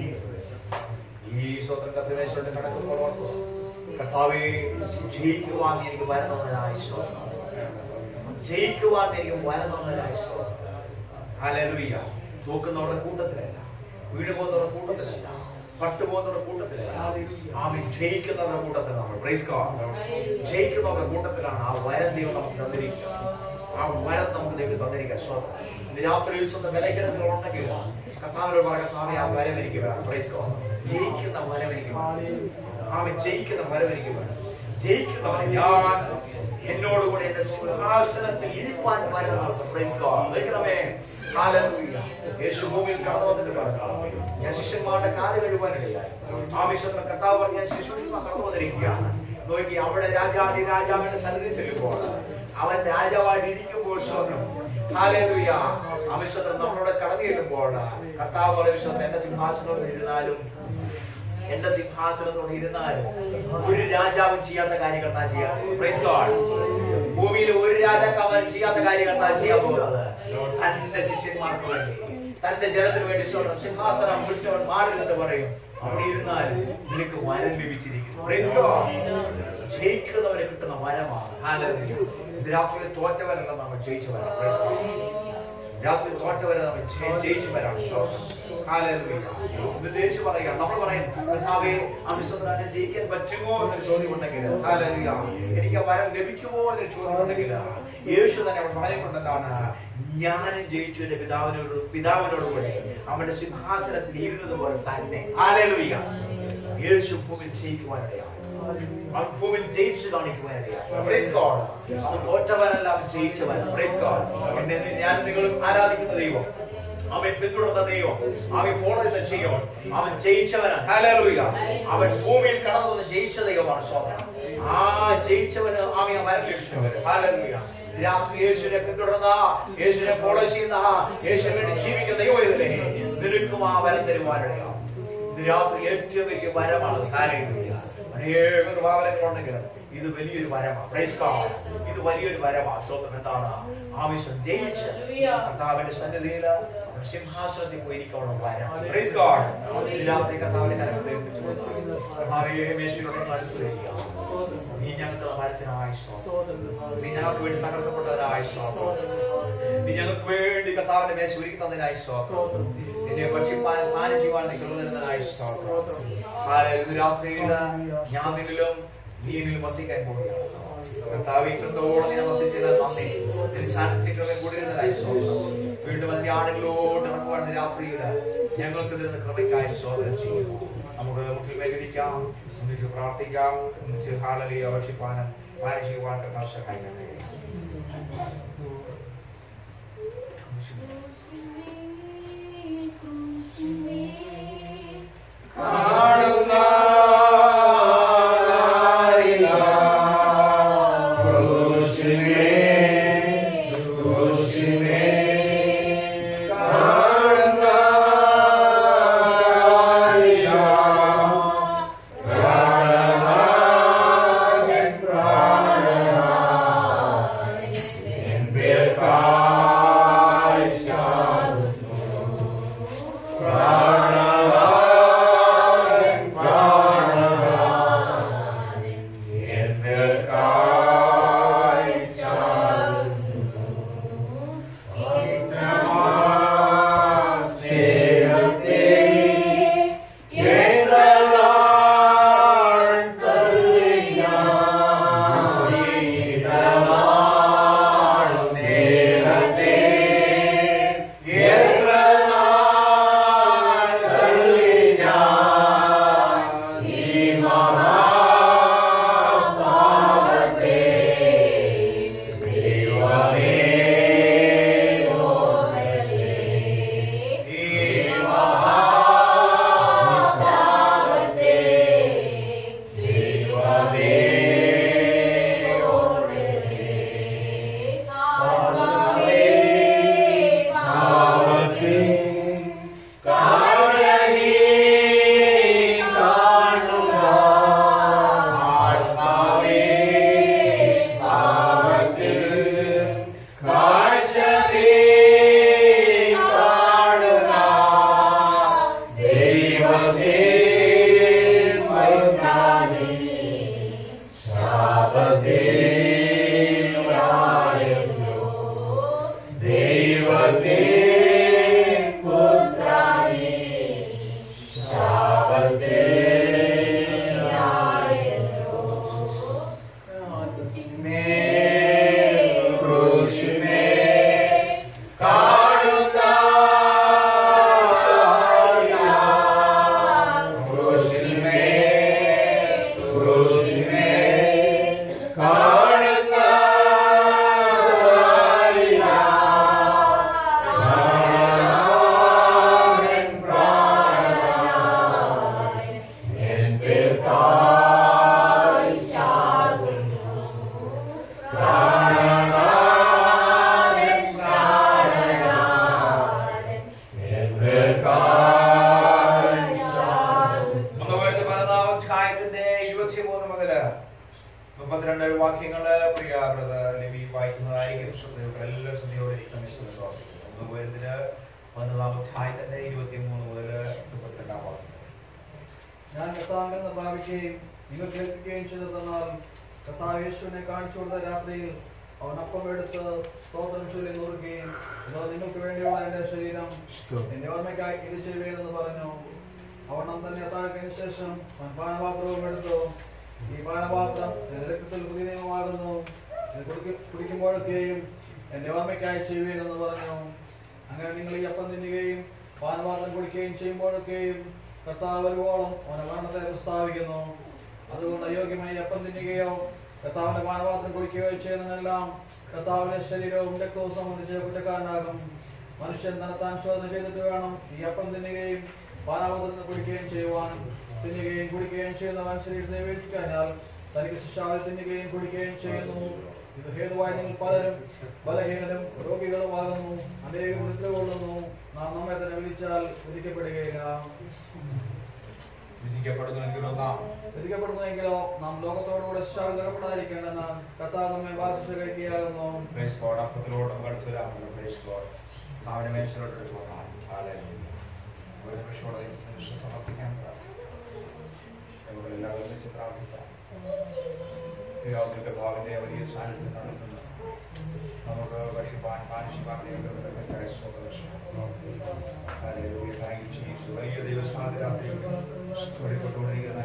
ഈ സ്വന്തം കത്തിലേശ്വരന്റെ കടക്കുമ്പോൾ ഓർത്തു, കർത്താവേ ജയിക്കുവാൻ നീ എനിക്ക് വരുന്നതിനായി സ്വന്തം ജയിക്കുവാൻ എനിക്ക് വരം തന്നതിനായി സ്തോത്രം. ഹല്ലേലൂയ. നോക്കുന്നവരുടെ കൂട്ടത്തിലല്ല വീട് പോകുന്നവരുടെ കൂട്ടത്തിലല്ല പട്ടുപോകുന്നവരുടെ കൂട്ടത്തിലല്ല ആമി ജയിക്കുന്നവരുടെ കൂട്ടത്തിൽ നമ്മൾ പ്രൈസ് ഗോഡ് ജയിക്കുന്നവരുടെ കൂട്ടത്തിലാണ് ആ വരം ദൈവം നമുക്ക് തന്നിരിക്കുക ആ വരം നമുക്ക് ദൈവം തന്നിരിക്കുക സ്വന്തം ഇന്ന് രാത്രി ദിവസം വിലക്കിടത്തിൽ ഉണ്ടെങ്കിൽ കർത്താവിനോട് പറ കർത്താവെ ആ വരം എനിക്ക് വേണം പ്രൈസ് ഗോഡ് ജയിക്കുന്ന വരം എനിക്ക് വേണം ആമി ജയിക്കുന്ന വരം എനിക്ക് വേണം ജയിക്കുന്നവൻ ഞാൻ എന്നോടുകൂടെ എന്റെ സിംഹാസനത്തിൽ ഇരിപ്പാൻ വരണം പ്രൈസ് ഗോഡ് ദൈവമേ ഹല്ലേലൂയ യേശു ഭൂമിയിൽ കടന്നു വന്നിട്ട് പറഞ്ഞു ഞാൻ ശിഷ്യന്മാരുടെ കാല് കഴുകാനിടയായി ആവശ്യത്തിന് കർത്താവ് പറഞ്ഞ ഞാൻ ശിശുവിന്മാർ കടന്നു വന്നിരിക്കുകയാണ് നോക്കി അവിടെ രാജാതി രാജാവിന്റെ സന്നിധി ചെല്ലുമ്പോൾ അവൻ രാജാവായിട്ട് ഇരിക്കുമ്പോൾ സ്വന്തം ഹാലേലുയ ആവശ്യത്തിന് നമ്മളോട് കടന്നു ചെല്ലുമ്പോൾ കർത്താവ് പറയുന്ന എന്റെ സിംഹാസനത്തിൽ ഇരുന്നാലും എന്റെ സിംഹാസനത്തോട് ഇരുന്നാലും ഒരു രാജാവും ചെയ്യാത്ത കാര്യം കർത്താവ് ചെയ്യാം Praise God. ഭൂമിയിൽ ഒരു രാജാക്കാവൻ ചെയ്യാത്ത കാര്യം കർത്താവ് ചെയ്യാൻ പോകുന്നത് തന്റെ ശിഷ്യന്മാർക്ക് വേണ്ടി തന്റെ ജനത്തിന് വേണ്ടി സ്വന്തം സിംഹാസനം വിട്ടവൻ മാറില്ലെന്ന് പറയും അവിടെ ഇരുന്നാലും നിനക്ക് വരം ലഭിച്ചിരിക്കുന്നു Praise God. ജയിക്കുന്നവരെ കിട്ടുന്ന വരമാണ് Hallelujah. ഇത് രാത്രി തോറ്റവരല്ല നമ്മൾ ജയിച്ചു വരാം Praise God. രാത്രി തോറ്റവരെ നമ്മൾ ജയി- ജയിച്ചു വരാം ശ്വാസം ഇത് ദേശു പറയാം നമ്മൾ പറയും കർത്താവേ അമിശ്വരാജൻ ജയിക്കാൻ പറ്റുമോ എന്നൊരു ചോദ്യം ഉണ്ടെങ്കിൽ ഹാലലുയ എനിക്ക് ആ വരം ലഭിക്കുമോ എന്നൊരു ചോദ്യം ഉണ്ടെങ്കിൽ യേശു തന്നെ അവിടെ പറഞ്ഞുകൊണ്ടെന്താണ് ഞാനും ജയിച്ചു എന്റെ പിതാവിനോട് പിതാവിനോട് കൂടെ അവന്റെ സിംഹാസനത്തിൽ ഇരുന്നത് പോലെ തന്നെ ഹാലലുയ യേശു ഭൂമിയിൽ ജയിക്കുവാനിടയാണ് അവൻ ഭൂമിയിൽ ജയിച്ചു കാണിക്കുവാനിടയാണ് Praise God. അവൻ തോറ്റവനല്ല അവൻ ജയിച്ചവൻ Praise God. എന്നെ ഞാൻ നിങ്ങളും ആരാധിക്കുന്ന ദൈവം അവൻ പിന്തുടർന്ന ദൈവം അവൻ ഫോളോ ചെയ്ത ചെയ്യും അവൻ ജയിച്ചവനാണ് ഹല്ലേലൂയ അവൻ ഭൂമിയിൽ കടന്നു വന്ന് ജയിച്ച ദൈവമാണ് സ്വന്തം ആ ജയിച്ചവന് അവൻ വരം ലഭിച്ചവര് ഹല്ലേലൂയ രാത്രി യേശുവിനെ പിന്തുടർന്ന യേശുവിനെ ഫോളോ ചെയ്യുന്ന യേശുവിന് വേണ്ടി ജീവിക്കുന്ന ദൈവം ഇതിലെ നിനക്കും ആ വരം തരുവാനിടയാണ് ഇത് രാത്രി ഏറ്റവും വലിയ വരമാണ് ഹല്ലേലൂയ അനേക ഭാവനങ്ങളുണ്ടെങ്കിലും ഇത് വലിയൊരു വരമാണ് Praise God. ഇത് വലിയൊരു വരമാണ് സ്തോത്രം എന്താണ് ആവശ്യം ജയിച്ച് കർത്താവിന്റെ സന്നിധിയിൽ സിംഹാസനത്തിൽ പോയിരിക്കാനുള്ള വരം Praise God. ഇത് രാത്രി കർത്താവിന്റെ കരങ്ങളിൽ ഏൽപ്പിച്ചു. കർത്താവേ, യേശുവിനോട് ഞങ്ങൾ അടുത്ത് വരിക. നീ ഞങ്ങൾക്ക് മരത്തിനായി സ്തോത്രം. നീ ഞങ്ങൾക്ക് വേണ്ടി തകർക്കപ്പെട്ടവരായി സ്തോത്രം. നീ ഞങ്ങൾക്ക് വേണ്ടി കർത്താവിന്റെ മേശ ഒരുക്കി തന്നതിനായി സ്തോത്രം നിന്നെ ഭക്ഷിപ്പാനും പാനം ചെയ്യുവാനും നീ കൃപ തരുന്നതിനായി സ്തോത്രം ഹാലേ, ഇന്ന് രാത്രിയിൽ ഞാൻ നിന്നിലും നീ എന്നിലും വസിക്കാൻ പോവുകയാണ് കർത്താവ് ഇത്രത്തോളം നീ വസിച്ചത് നന്ദി നിന്റെ സാന്നിധ്യങ്ങളെ കൂടിയിരുന്നതായി സ്തോത്രം വീണ്ടും അതിന്റെ ആടുകളോട് ഇറങ്ങുവാൻ രാത്രിയിൽ ഞങ്ങൾക്ക് തരുന്ന കൃപയ്ക്കായി സ്തോത്രം ചെയ്യുന്നു നമുക്ക് നമുക്ക് മേഖലിക്കാം ഒന്നിച്ച് പ്രാർത്ഥിക്കാം ഒന്നിച്ച് ഹാലലിയ ഭക്ഷിപ്പാനും പാനം ചെയ്യുവാൻ കർത്താവ് സഹായിക്കട്ടെ കാണുന്ന ക്രൂശിനെ ക്രൂശിനെ കാണുന്ന പ്രാണനാഥൻ പ്രാണനാഥൻ എൻ പേർക്കായി ചാകുന്നു പ്രാണനാഥൻ ഒന്ന് വരുന്ന പതിനൊന്നാം അധ്യായത്തിന്റെ ഇരുപത്തിമൂന്ന് മുതല് മുപ്പത്തിരണ്ട് വാക്യങ്ങള് പ്രിയ ബ്രദർ ലിവി വായിക്കുന്നതായിരിക്കും ശ്രദ്ധയോടെ എല്ലാവരും ശ്രദ്ധയോടെ ഇരിക്കണം എന്ന് വിശ്വസിക്കുന്നു. ഒന്ന് വരുന്നതിന് പതിനൊന്നാം അധ്യായത്തിന്റെ ഇരുപത്തിമൂന്ന് മുതല് മുപ്പത്തിരണ്ടാം വാക്യം ഞാൻ കർത്താവിൽ നിന്ന് പ്രാപിക്കുകയും നിങ്ങൾ കേൾക്കുകയും ചെയ്തതെന്നാൽ കർത്താവ് യേശുവിനെ കാണിച്ചു കൊടുത്ത രാത്രിയിൽ അവൻ അപ്പം എടുത്ത് സ്തോത്രം ചൊല്ലി നുറുക്കുകയും ഇതോ നിങ്ങൾക്ക് വേണ്ടിയുള്ള എന്റെ ശരീരം എന്റെ ഓർമ്മയ്ക്കായി ഇത് ചെയ്യുകയെന്ന് പറഞ്ഞു അവൻ തന്നെ അത്താഴത്തിന് ശേഷം അവൻ പാനപാത്രവും എടുത്തു ഈ പാനപാത്രം എന്റെ രക്തത്തിൽ പുതിയ നിയമമാകുന്നു ഇത് കുടിക്ക- കുടിക്കുമ്പോഴൊക്കെയും എന്റെ ഓർമ്മയ്ക്കായി ചെയ്യുകയെന്ന് പറഞ്ഞു അങ്ങനെ നിങ്ങൾ ഈ അപ്പം തിന്നുകയും പാനപാത്രം കുടിക്കുകയും ചെയ്യുമ്പോഴൊക്കെയും കർത്താവ് വരുവോളം അവനെ മരണത്തെ പ്രസ്താവിക്കുന്നു അതുകൊണ്ട് അയോഗ്യമായി അപ്പം തിന്നുകയോ കർത്താവിന്റെ പാനപാത്രം കുടിക്കുകയോ ചെയ്യുന്നതെല്ലാം കർത്താവിന്റെ ശരീരവും രക്തവും സംബന്ധിച്ച് കുറ്റക്കാരനാകും മനുഷ്യൻ തന്നെത്താൻ ശോധന ചെയ്തിട്ട് വേണം ഈ അപ്പം തിന്നുകയും പാനപാത്രം കുടിക്കുകയും ചെയ്യുവാൻ തിന്നുകയും കുടിക്കുകയും ചെയ്യുന്നവൻ ശരീരത്തെ വീഴ്ചിക്കാനാൽ തനിക്ക് ശിക്ഷാവിൽ തിന്നുകയും കുടിക്കുകയും ചെയ്യുന്നു ഇത് ഹേതുവായി നിങ്ങൾ പലരും ബലഹീനരും രോഗികളുമാകുന്നു അനേകം നിദ്രകൊള്ളുന്നു നാം നമ്മെ തന്നെ വിധിച്ചാൽ വിധിക്കപ്പെടുകയില്ല വിധിക്കപ്പെടുന്നുവെങ്കിലോ നാം വിധിക്കപ്പെടുന്നുവെങ്കിലോ നാം ലോകത്തോടുകൂടെ ശിക്ഷാവിൽ ഏർപ്പെടാതിരിക്കേണ്ടെന്ന് കർത്താവ് നമ്മെ ബാധിച്ചു കഴിക്കുകയാകുന്നു പ്രൈസ് ഗോഡ് അപ്പത്തിലോട്ട് നമുക്ക് അടുത്ത് വരാമല്ലോ പ്രൈസ് ഗോഡ് നാവിനെ മേശയിലോട്ട് എടുത്തു വന്നാൽ ഹാലേലൂയ. ഒരു നിമിഷത്തോടെ ദൈവത്തിന് സമർപ്പിക്കാൻ എല്ലാവരും ഒന്നിച്ച് പ്രാർത്ഥിക്കാം ദൈവത്തിന്റെ ഭാവിന്റെ വലിയ സാന്നിധ്യം നടക്കുന്നു നമുക്ക് ഭക്ഷിപ്പാൻ മാനുഷിപ്പാൻ ദൈവത്തിന്റെ വലിയ ദൈവസ്ഥാനത്തിലാക്കി വെളിപ്പെട്ടുകൊണ്ടിരിക്കുന്ന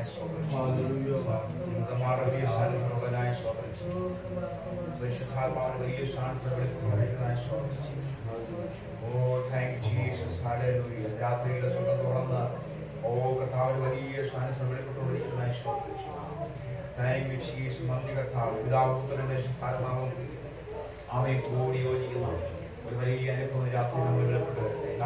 വലിയ സാന്നിധ്യമുള്ളതിനായി സ്വാതന്ത്ര്യം പരിശുദ്ധാത്മാവിന് വലിയ സ്ഥാനത്ത് വെളിപ്പെട്ടുകൊണ്ടിരിക്കുന്നതായി സ്വാതന്ത്ര്യം ഓ താങ്ക് ജീസസ് ഹല്ലേലൂയ രാത്രിയിലെ സ്വന്തം തുറന്ന് ഓ കർത്താവിന് വലിയ സാന്നിധ്യം വെളിപ്പെട്ടുകൊണ്ടിരിക്കുന്നതായി സ്വാതന്ത്ര്യം താങ്ക് യു ജീസസ് നന്ദി കർത്താവ് പിതാവ് പുത്രന്റെ ആത്മാവും അവയെ കൂടി യോജിക്കുന്ന ഒരു വലിയ അനുഭവം ഈ രാത്രി നമ്മൾ വെളിപ്പെട്ടു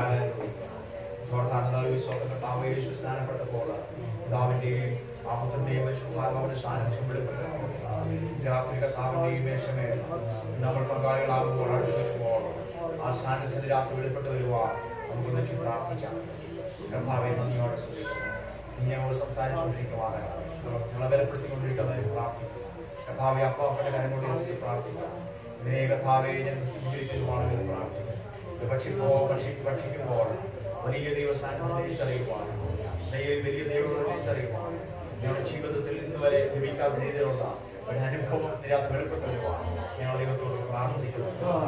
കർത്താവ് യേശു സ്നാനപ്പെട്ടപ്പോൾ പിതാവിന്റെയും ആ പുത്രന്റെയും പരിശുദ്ധാത്മാവിന്റെ സാന്നിധ്യം വെളിപ്പെട്ടപ്പോൾ രാത്രി കർത്താവിന്റെയും മേശമേൽ നമ്മൾ പങ്കാളികളാകുമ്പോൾ അടുത്ത് വരുമ്പോൾ ആ സാന്നിധ്യത്തിൽ രാത്രി വെളിപ്പെട്ട് വരുവാൻ നമുക്ക് വെച്ച് പ്രാർത്ഥിക്കാം കർത്താവെ നന്ദിയോടെ ശ്രദ്ധിക്കുന്നു നീ ഞങ്ങളോട് സംസാരിച്ചുകൊണ്ടിരിക്കുവാനാണ് ഞങ്ങളെ ബലപ്പെടുത്തിക്കൊണ്ടിരിക്കുന്നതിന് പ്രാർത്ഥിക്കുന്നു കർത്താവെ അപ്പാപ്പന്റെ കരങ്ങളോട് യോജിച്ച് പ്രാർത്ഥിക്കാം ഇതിനെ കർത്താവെ ഞങ്ങൾ സ്വീകരിക്കുവാണെന്ന് പ്രാർത്ഥിക്കുന്നു ഇത് ഭക്ഷിക്കുമ്പോൾ ഭക്ഷി ഭക്ഷിക്കുമ്പോൾ വലിയ ദൈവസ്ഥാനത്തെ തിരിച്ചറിയുവാൻ ദൈവ വലിയ ദൈവങ്ങളെ തിരിച്ചറിയുവാൻ ഞങ്ങളുടെ ജീവിതത്തിൽ ഇന്ന് വരെ ലഭിക്കാത്ത രീതിയിലുള്ള ഒരു അനുഭവം ഇതിനകത്ത് വെളിപ്പെട്ടു വരുവാൻ ഞങ്ങൾ ദൈവത്തോട് പ്രാർത്ഥിക്കുന്നു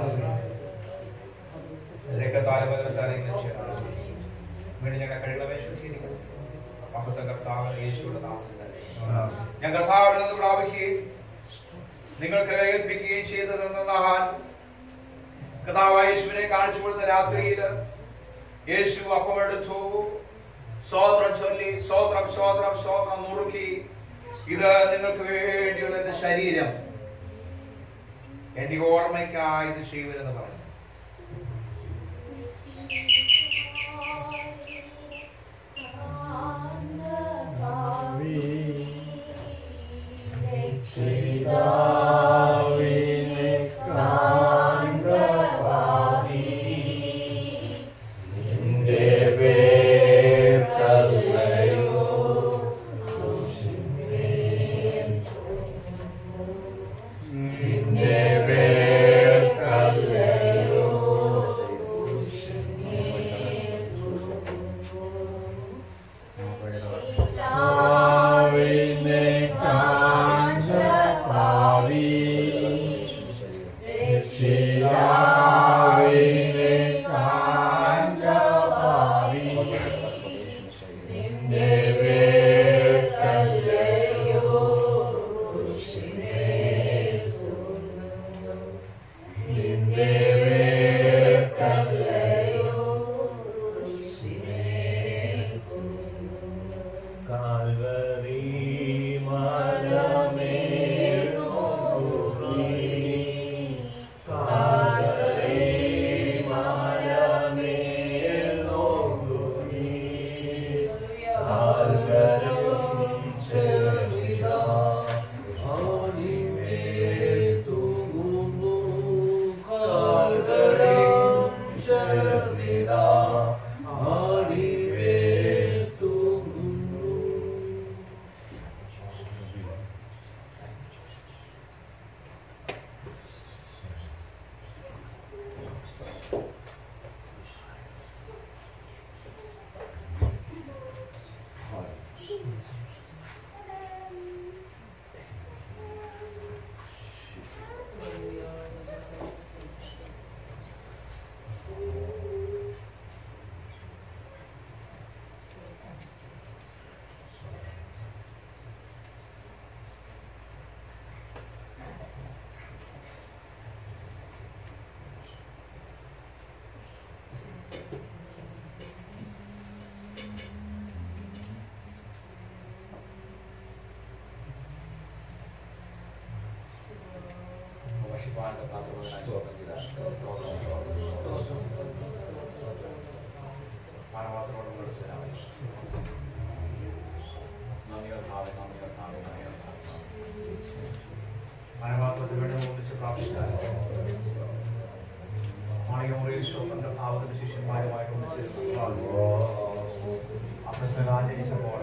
രക്തതാലബലത്താൽ ഇന്ന് ചെയ്യുന്നത് വീണ്ടും ഞങ്ങൾ കഴിവുകളെ ശുദ്ധീകരിക്കുന്നു മഹത്വ കർത്താവ് യേശുവിടെ നാമത്തിൽ തന്നെ. ഞാൻ കർത്താവിൽ നിന്ന് പ്രാപിക്കുകയും നിങ്ങൾക്ക് ഏൽപ്പിക്കുകയും ചെയ്തതെന്നാൽ കർത്താവ് യേശുവിനെ കാണിച്ചു കൊടുത്ത രാത്രിയിൽ യേശു അപ്പമെടുത്തു സ്വോത്രം ചൊല്ലി സ്വോത്രം സ്വോത്രം സ്വോത്രം നുറുക്കി ഇത് നിങ്ങൾക്ക് വേണ്ടിയുള്ള എന്റെ ശരീരം എന്റെ ഓർമ്മയ്ക്കായി ഇത് ചെയ്യുമെന്ന് പറഞ്ഞു Hallelujah. പ്രവർത്തിക്കുവാൻ കർത്താവിനോട് സ്തോത്രം ചെയ്താൽ സ്തോത്രം സ്തോത്രം മാനവാസനോട് കൊടുത്തതിനായി നന്ദി കർത്താവേ നന്ദി കർത്താവേ നന്ദി കർത്താവേ മാനവാസത്തിന് വേണ്ടി ഒന്നിച്ച് പ്രാർത്ഥിക്കാൻ മാളികമുറിയിൽ ശോഭന്റെ ഭാവത്തിന്റെ ശിഷ്യന്മാരുമായിട്ട് ഒന്നിച്ച് അപ്രസംഗം ആചരിച്ചപ്പോൾ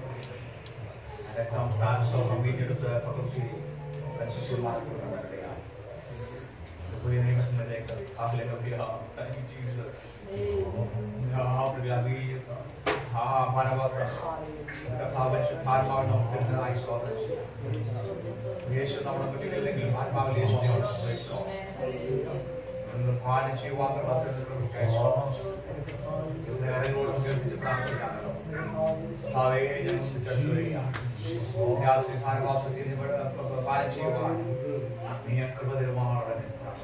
രക്തം ട്രാൻസ്ഫോർമം വീണ്ടെടുത്ത് പകർത്തി ശിഷ്യന്മാർക്ക് കൊടുക്കാനിടയാണ് പുതിയ നിയമത്തിലേക്ക് Hallelujah. Thank you, Jesus. Hallelujah. ആ മാനവത കഥാവിന്റെ ആത്മാവിനെ നമുക്ക് തരുന്നതായി സ്വാഗതം ചെയ്യാം യേശു നമ്മുടെ കുട്ടികളില്ലെങ്കിൽ ആത്മാവിൽ യേശുവിനോട് ഒന്ന് പാലം ചെയ്യുവാൻ കർത്താവിനോട് സ്വാഗതം ഇന്ന് ഇറങ്ങോടും കേൾപ്പിച്ച് പ്രാർത്ഥിക്കാനോ ഭാവേ ഞങ്ങൾ ചട്ടുകയാണ് രാത്രി ഭാരവാസത്തിൽ പാലം ചെയ്യുവാൻ നീ കൃപ തരുമാറേ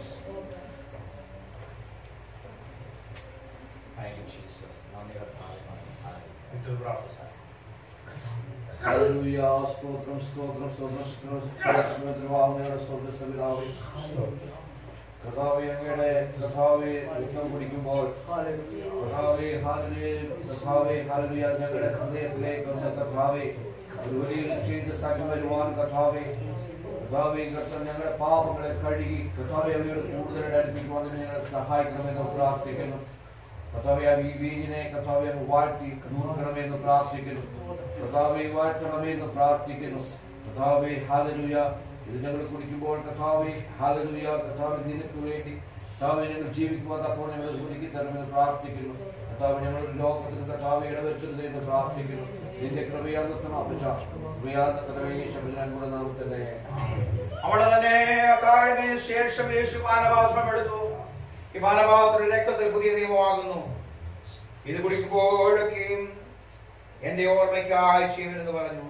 Thank you, Jesus. നന്ദി കർത്താവേ. ഇത് പ്രാർത്ഥിച്ചാൽ ഹല്ലേലൂയ സ്തോത്രം സ്തോത്രം സ്തോത്രം സ്തോത്രം സ്തോത്രം കഥാവി അങ്ങയുടെ കഥാവി രക്തം കുടിക്കുമ്പോൾ കഥാവി ഹാലിലെ കഥാവി ഹാലിയ ഞങ്ങളുടെ ഹൃദയത്തിലേക്ക് വന്ന കഥാവി ഒരു വലിയ ലക്ഷ്യത്തെ സാക്ഷി വരുവാൻ കഥാവി കഥാവി കർത്തൻ ഞങ്ങളുടെ പാപങ്ങളെ കഴുകി കഥാവി അവയോട് കൂടുതൽ അടുപ്പിക്കുവാൻ ഞങ്ങളെ സഹായിക്കണമെന്ന് പ്രാർത്ഥിക്കുന്നു കഥാവി ആ ഈ വീഞ്ഞിനെ കഥാവി അങ്ങ് വാഴ്ത്തി നൂറുക്കണമെന്ന് പ്രാർത്ഥിക്കുന്നു കഥാവെ വാഴ്ത്തണമെന്ന് പ്രാർത്ഥിക്കുന്നു കഥാവെ ഹാലലുയ ഇത് ഞങ്ങൾ കുടിക്കുമ്പോൾ കഥാവെ ഹാലലുയ കഥാവെ നിനക്ക് വേണ്ടി കഥാവെ ഞങ്ങൾ ജീവിക്കുവാൻ അപ്പോൾ ഞങ്ങൾ ഒരുക്കി തരണമെന്ന് പ്രാർത്ഥിക്കുന്നു കഥാവ് ഞങ്ങൾ ലോകത്തിന് കഥാവെ ഇടവെച്ചത് എന്ന് പ്രാർത്ഥിക്കുന്നു നിന്റെ കൃപയാന്തത്തിന് അപ്പച്ച കൃപയാന്ത കഥവേ ശബരിനാൻ കൂടെ നാമത്തന്നെ അവിടെ തന്നെ താഴ്മയും ശേഷം യേശു പാനപാത്രം എടുത്തു ഈ പാനപാത്രം രക്തത്തിൽ പുതിയ നിയമമാകുന്നു ഇത് കുടിക്കുമ്പോഴൊക്കെയും എന്റെ ഓർമ്മയ്ക്കായി ചെയ്യുമെന്ന് പറഞ്ഞു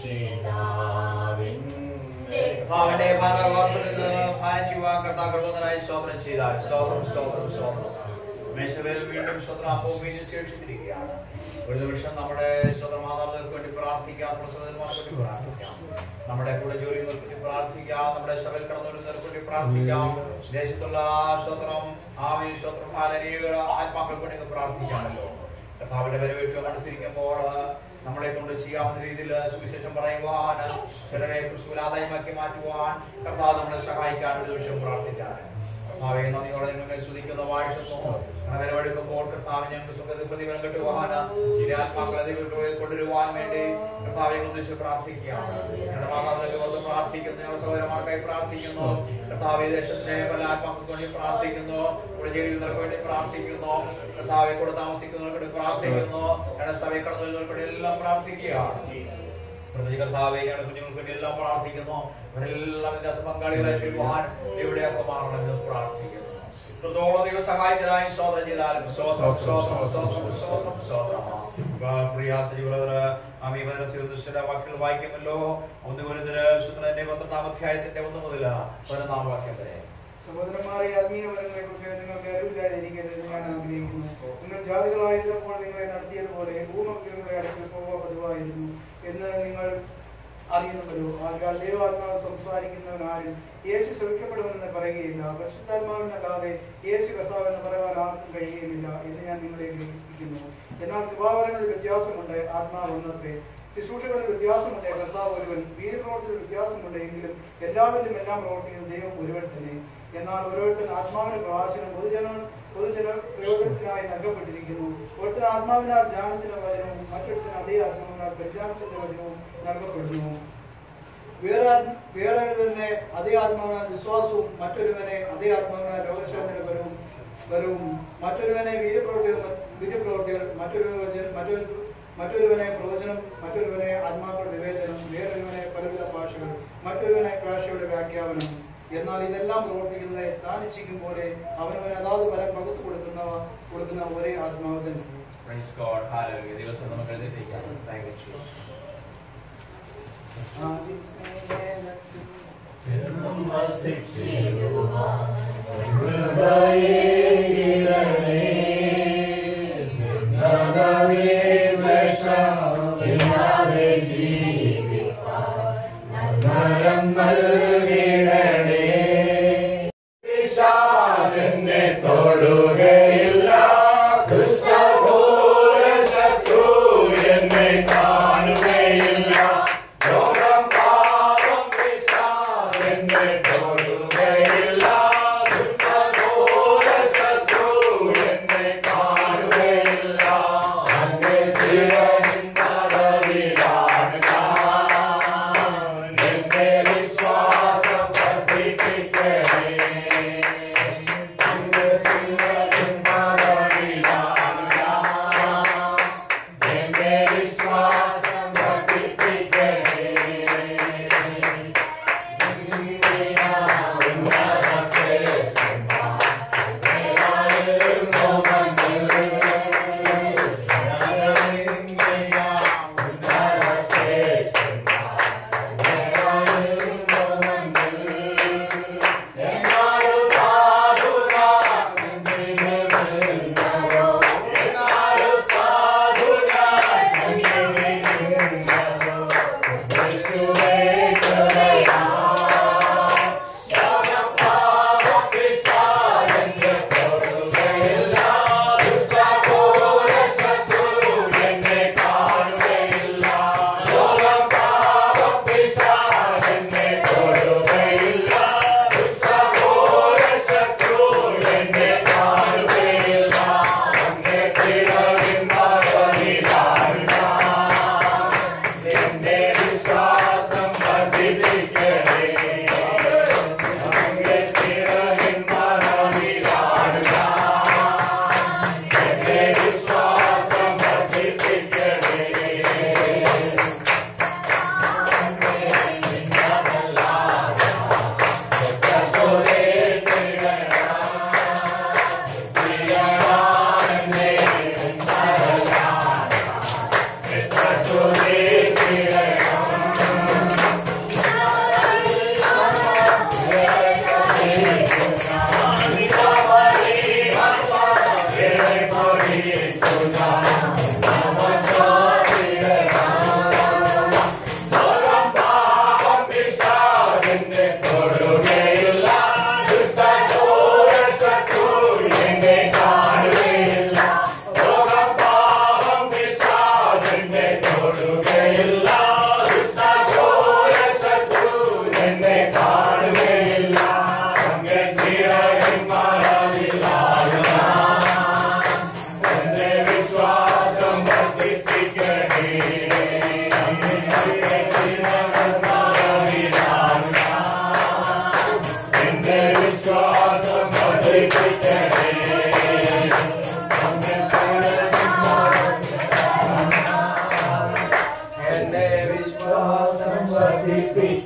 രക്ഷിതാവിന്റെ കർത്താവിന്റെ ഭാരവാസത്തിൽ നിന്ന് ഭാരിച്ചുവാൻ കർത്താക്കൾക്കൊന്നായി സ്തോത്രം ചെയ്താൽ സ്തോത്രം സ്തോത്രം സ്തോത്രം മേശവേൽ വീണ്ടും സ്വത്രാപ്പവും വീണ്ടും ശേഷിച്ചിരിക്കുകയാണ് ഒരു നിമിഷം നമ്മുടെ സ്വതമാതാക്കൾക്ക് വേണ്ടി പ്രാർത്ഥിക്കാം നമ്മുടെ സഹോദരന്മാർക്ക് വേണ്ടി പ്രാർത്ഥിക്കാം നമ്മുടെ കൂടെ ജോലി വേണ്ടി പ്രാർത്ഥിക്കാം നമ്മുടെ സഭയിൽ കടന്നുവരുന്നവർക്ക് വേണ്ടി പ്രാർത്ഥിക്കാം ദേശത്തുള്ള സ്വത്രം ആമി സ്വത്രം അനേക ആത്മാക്കൾക്ക് വേണ്ടി നമുക്ക് പ്രാർത്ഥിക്കാമല്ലോ കർത്താവിന്റെ വരവേറ്റ് അടുത്തിരിക്കുമ്പോൾ നമ്മളെ കൊണ്ട് ചെയ്യാവുന്ന രീതിയിൽ സുവിശേഷം പറയുവാൻ ചിലരെ കുശൂലാദായമാക്കി മാറ്റുവാൻ കർത്താവ് നമ്മളെ സഹായിക്കാൻ ഒരു നിമിഷം പ്രാർത്ഥിച്ചാണ് കർത്താവെ നന്ദിയോടെ നിങ്ങളെ സ്തുതിക്കുന്ന വാഴ്ചത്വം വരവെടുക്കുമ്പോൾ കർത്താവ് ഞങ്ങൾക്ക് സുഖത്തിൽ പ്രതിഫലം കിട്ടുവാൻ ചില ആത്മാക്കളെ ദൈവത്തിൽ കൊണ്ടുവരുവാൻ വേണ്ടി കർത്താവെ ഉദ്ദേശിച്ച് പ്രാർത്ഥിക്കുകയാണ് ഞങ്ങളുടെ മാതാവിനെ ഓർത്ത് പ്രാർത്ഥിക്കുന്നു ഞങ്ങളുടെ സഹോദരന്മാർക്കായി പ്രാർത്ഥിക്കുന്നു കർത്താവെ ദേശത്തെ പല ആത്മാക്കൾക്ക് വേണ്ടി പ്രാർത്ഥിക്കുന്നു ഇവിടെ ജീവിതങ്ങൾക്ക് വേണ്ടി പ്രാർത്ഥിക്കുന്നു കർത്താവെ കൂടെ താമസിക്കുന്നവർക്ക് വേണ്ടി പ്രാർത്ഥിക്കുന്നു ഞങ്ങളുടെ സഭയിൽ കടന്നു വരുന്നവർക്ക് വേണ്ടി എല്ലാം പ്രാർത്ഥിക്കുകയാണ് പ്രതി കർത്താവെ ഞങ്ങളുടെ കുഞ്ഞുങ്ങൾക്ക് വേണ്ടി എല്ലാം പ്രാർത്ഥിക്കുന്നു അവരെല്ലാം ഇതിനകത്ത് പങ്കാളികളായി ചെയ്യുവാൻ എവിടെയൊക്കെ മാറണമെന്ന് പ്രാർത്ഥിക്കുന്നു ഇത്രത്തോളം ദൈവം സഹായിച്ചതായി സ്തോത്രം ചെയ്താലും സ്തോത്രം സ്തോത്രം സ്തോത്രം സ്തോത്രം സ്തോത്രം പ്രിയ സജീവർ അമീപനത്തിന്റെ വാക്കുകൾ വായിക്കുമല്ലോ ഒന്ന് ഗുരുതര ശുദ്ധന്റെ പന്ത്രണ്ടാം അധ്യായത്തിന്റെ ഒന്ന് മുതൽ പതിനൊന്നാം വാക്യം വരെ സഹോദരന്മാരെ ആത്മീയ ഫലങ്ങളെ കുറിച്ച് നിങ്ങൾക്ക് അറിവില്ലാതിരിക്കരുത് ഞാൻ ആഗ്രഹിക്കുന്നു നിങ്ങൾ ജാതികളായിരുന്നപ്പോൾ നിങ്ങളെ നടത്തിയതുപോലെ ഭൂമക്കളുടെ അടുക്കൽ പോവുക പതിവായിരുന്നു എന്ന് നിങ്ങൾ അറിയുന്നവരോ ആകാൽ ദൈവാത്മാവ് സംസാരിക്കുന്നവൻ ആരും യേശു ശ്രമിക്കപ്പെടുമെന്ന് പറയുകയില്ല പരിശുദ്ധാത്മാവിനല്ലാതെ യേശു കർത്താവ് എന്ന് പറയാൻ ആർക്കും കഴിയുകയില്ല എന്ന് ഞാൻ നിങ്ങളെ ഗ്രഹിപ്പിക്കുന്നു എന്നാൽ കൃപാവരങ്ങളിൽ വ്യത്യാസമുണ്ട് ആത്മാവ് ഒന്നത്രേ ശുശ്രൂഷകളിൽ വ്യത്യാസമുണ്ട് കർത്താവ് ഒരുവൻ വീരപ്രവർത്തിയിൽ വ്യത്യാസമുണ്ട് എങ്കിലും എല്ലാവരിലും എല്ലാം പ്രവർത്തിക്കുന്ന ദൈവം ഒരുവൻ തന്നെ എന്നാൽ ഓരോരുത്തൻ ആത്മാവിന് പ്രവാസനം പൊതുജന പൊതുജന പ്രയോജനത്തിനായി നൽകപ്പെട്ടിരിക്കുന്നു ഒരുത്തൻ ആത്മാവിനാൽ ജ്ഞാനത്തിന്റെ വചനവും മറ്റൊരുത്തൻ അതേ ആത്മാവിനാൽ പരിജ്ഞാനത്തിന്റെ വചനവും നൽകപ്പെടുന്നു വേറെ വേറെ തന്നെ അതേ ആത്മാവിനാൽ വിശ്വാസവും മറ്റൊരുവനെ അതേ ആത്മാവിനാൽ രോഗശാന്തിയുടെ വരവും വരവും മറ്റൊരുവനെ വീരപ്രവർത്തികൾ വീരപ്രവർത്തികൾ മറ്റൊരു വചന- മറ്റൊരു മറ്റൊരുവനെ പ്രവചനം മറ്റൊരുവനെ ആത്മാക്കളുടെ വിവേചനം വേറൊരുവനെ പലവിധ ഭാഷകൾ മറ്റൊരുവനെ ഭാഷയുടെ വ്യാഖ്യാപനം എന്നാൽ ഇതെല്ലാം പ്രവർത്തിക്കുന്നത് താൻ ഇച്ഛിക്കും പോലെ അവനവൻ അതാത് ഫലം പകുത്തു കൊടുക്കുന്ന കൊടുക്കുന്ന ഒരേ ആത്മാവ് തന്നെ Praise God. Hallelujah. ദിവസം നമുക്ക് എഴുതിയിരിക്കാം. Thank you, Jesus. പിശാചെന്നെ തൊടുകയില്ല ദുഷ്ടഘോര ശത്രു എന്നെ കാണുകയില്ല ലോകം പാപം പിശാചെന്നെ തൊടുകയില്ല ദുഷ്ടഘോര ശത്രു എന്നെ കാണുകയില്ല അങ്ങ് ചിറകിൻ പദവിലാണ് ഞാൻ എന്റെ വിശ്വാസം വർദ്ധിപ്പിച്ച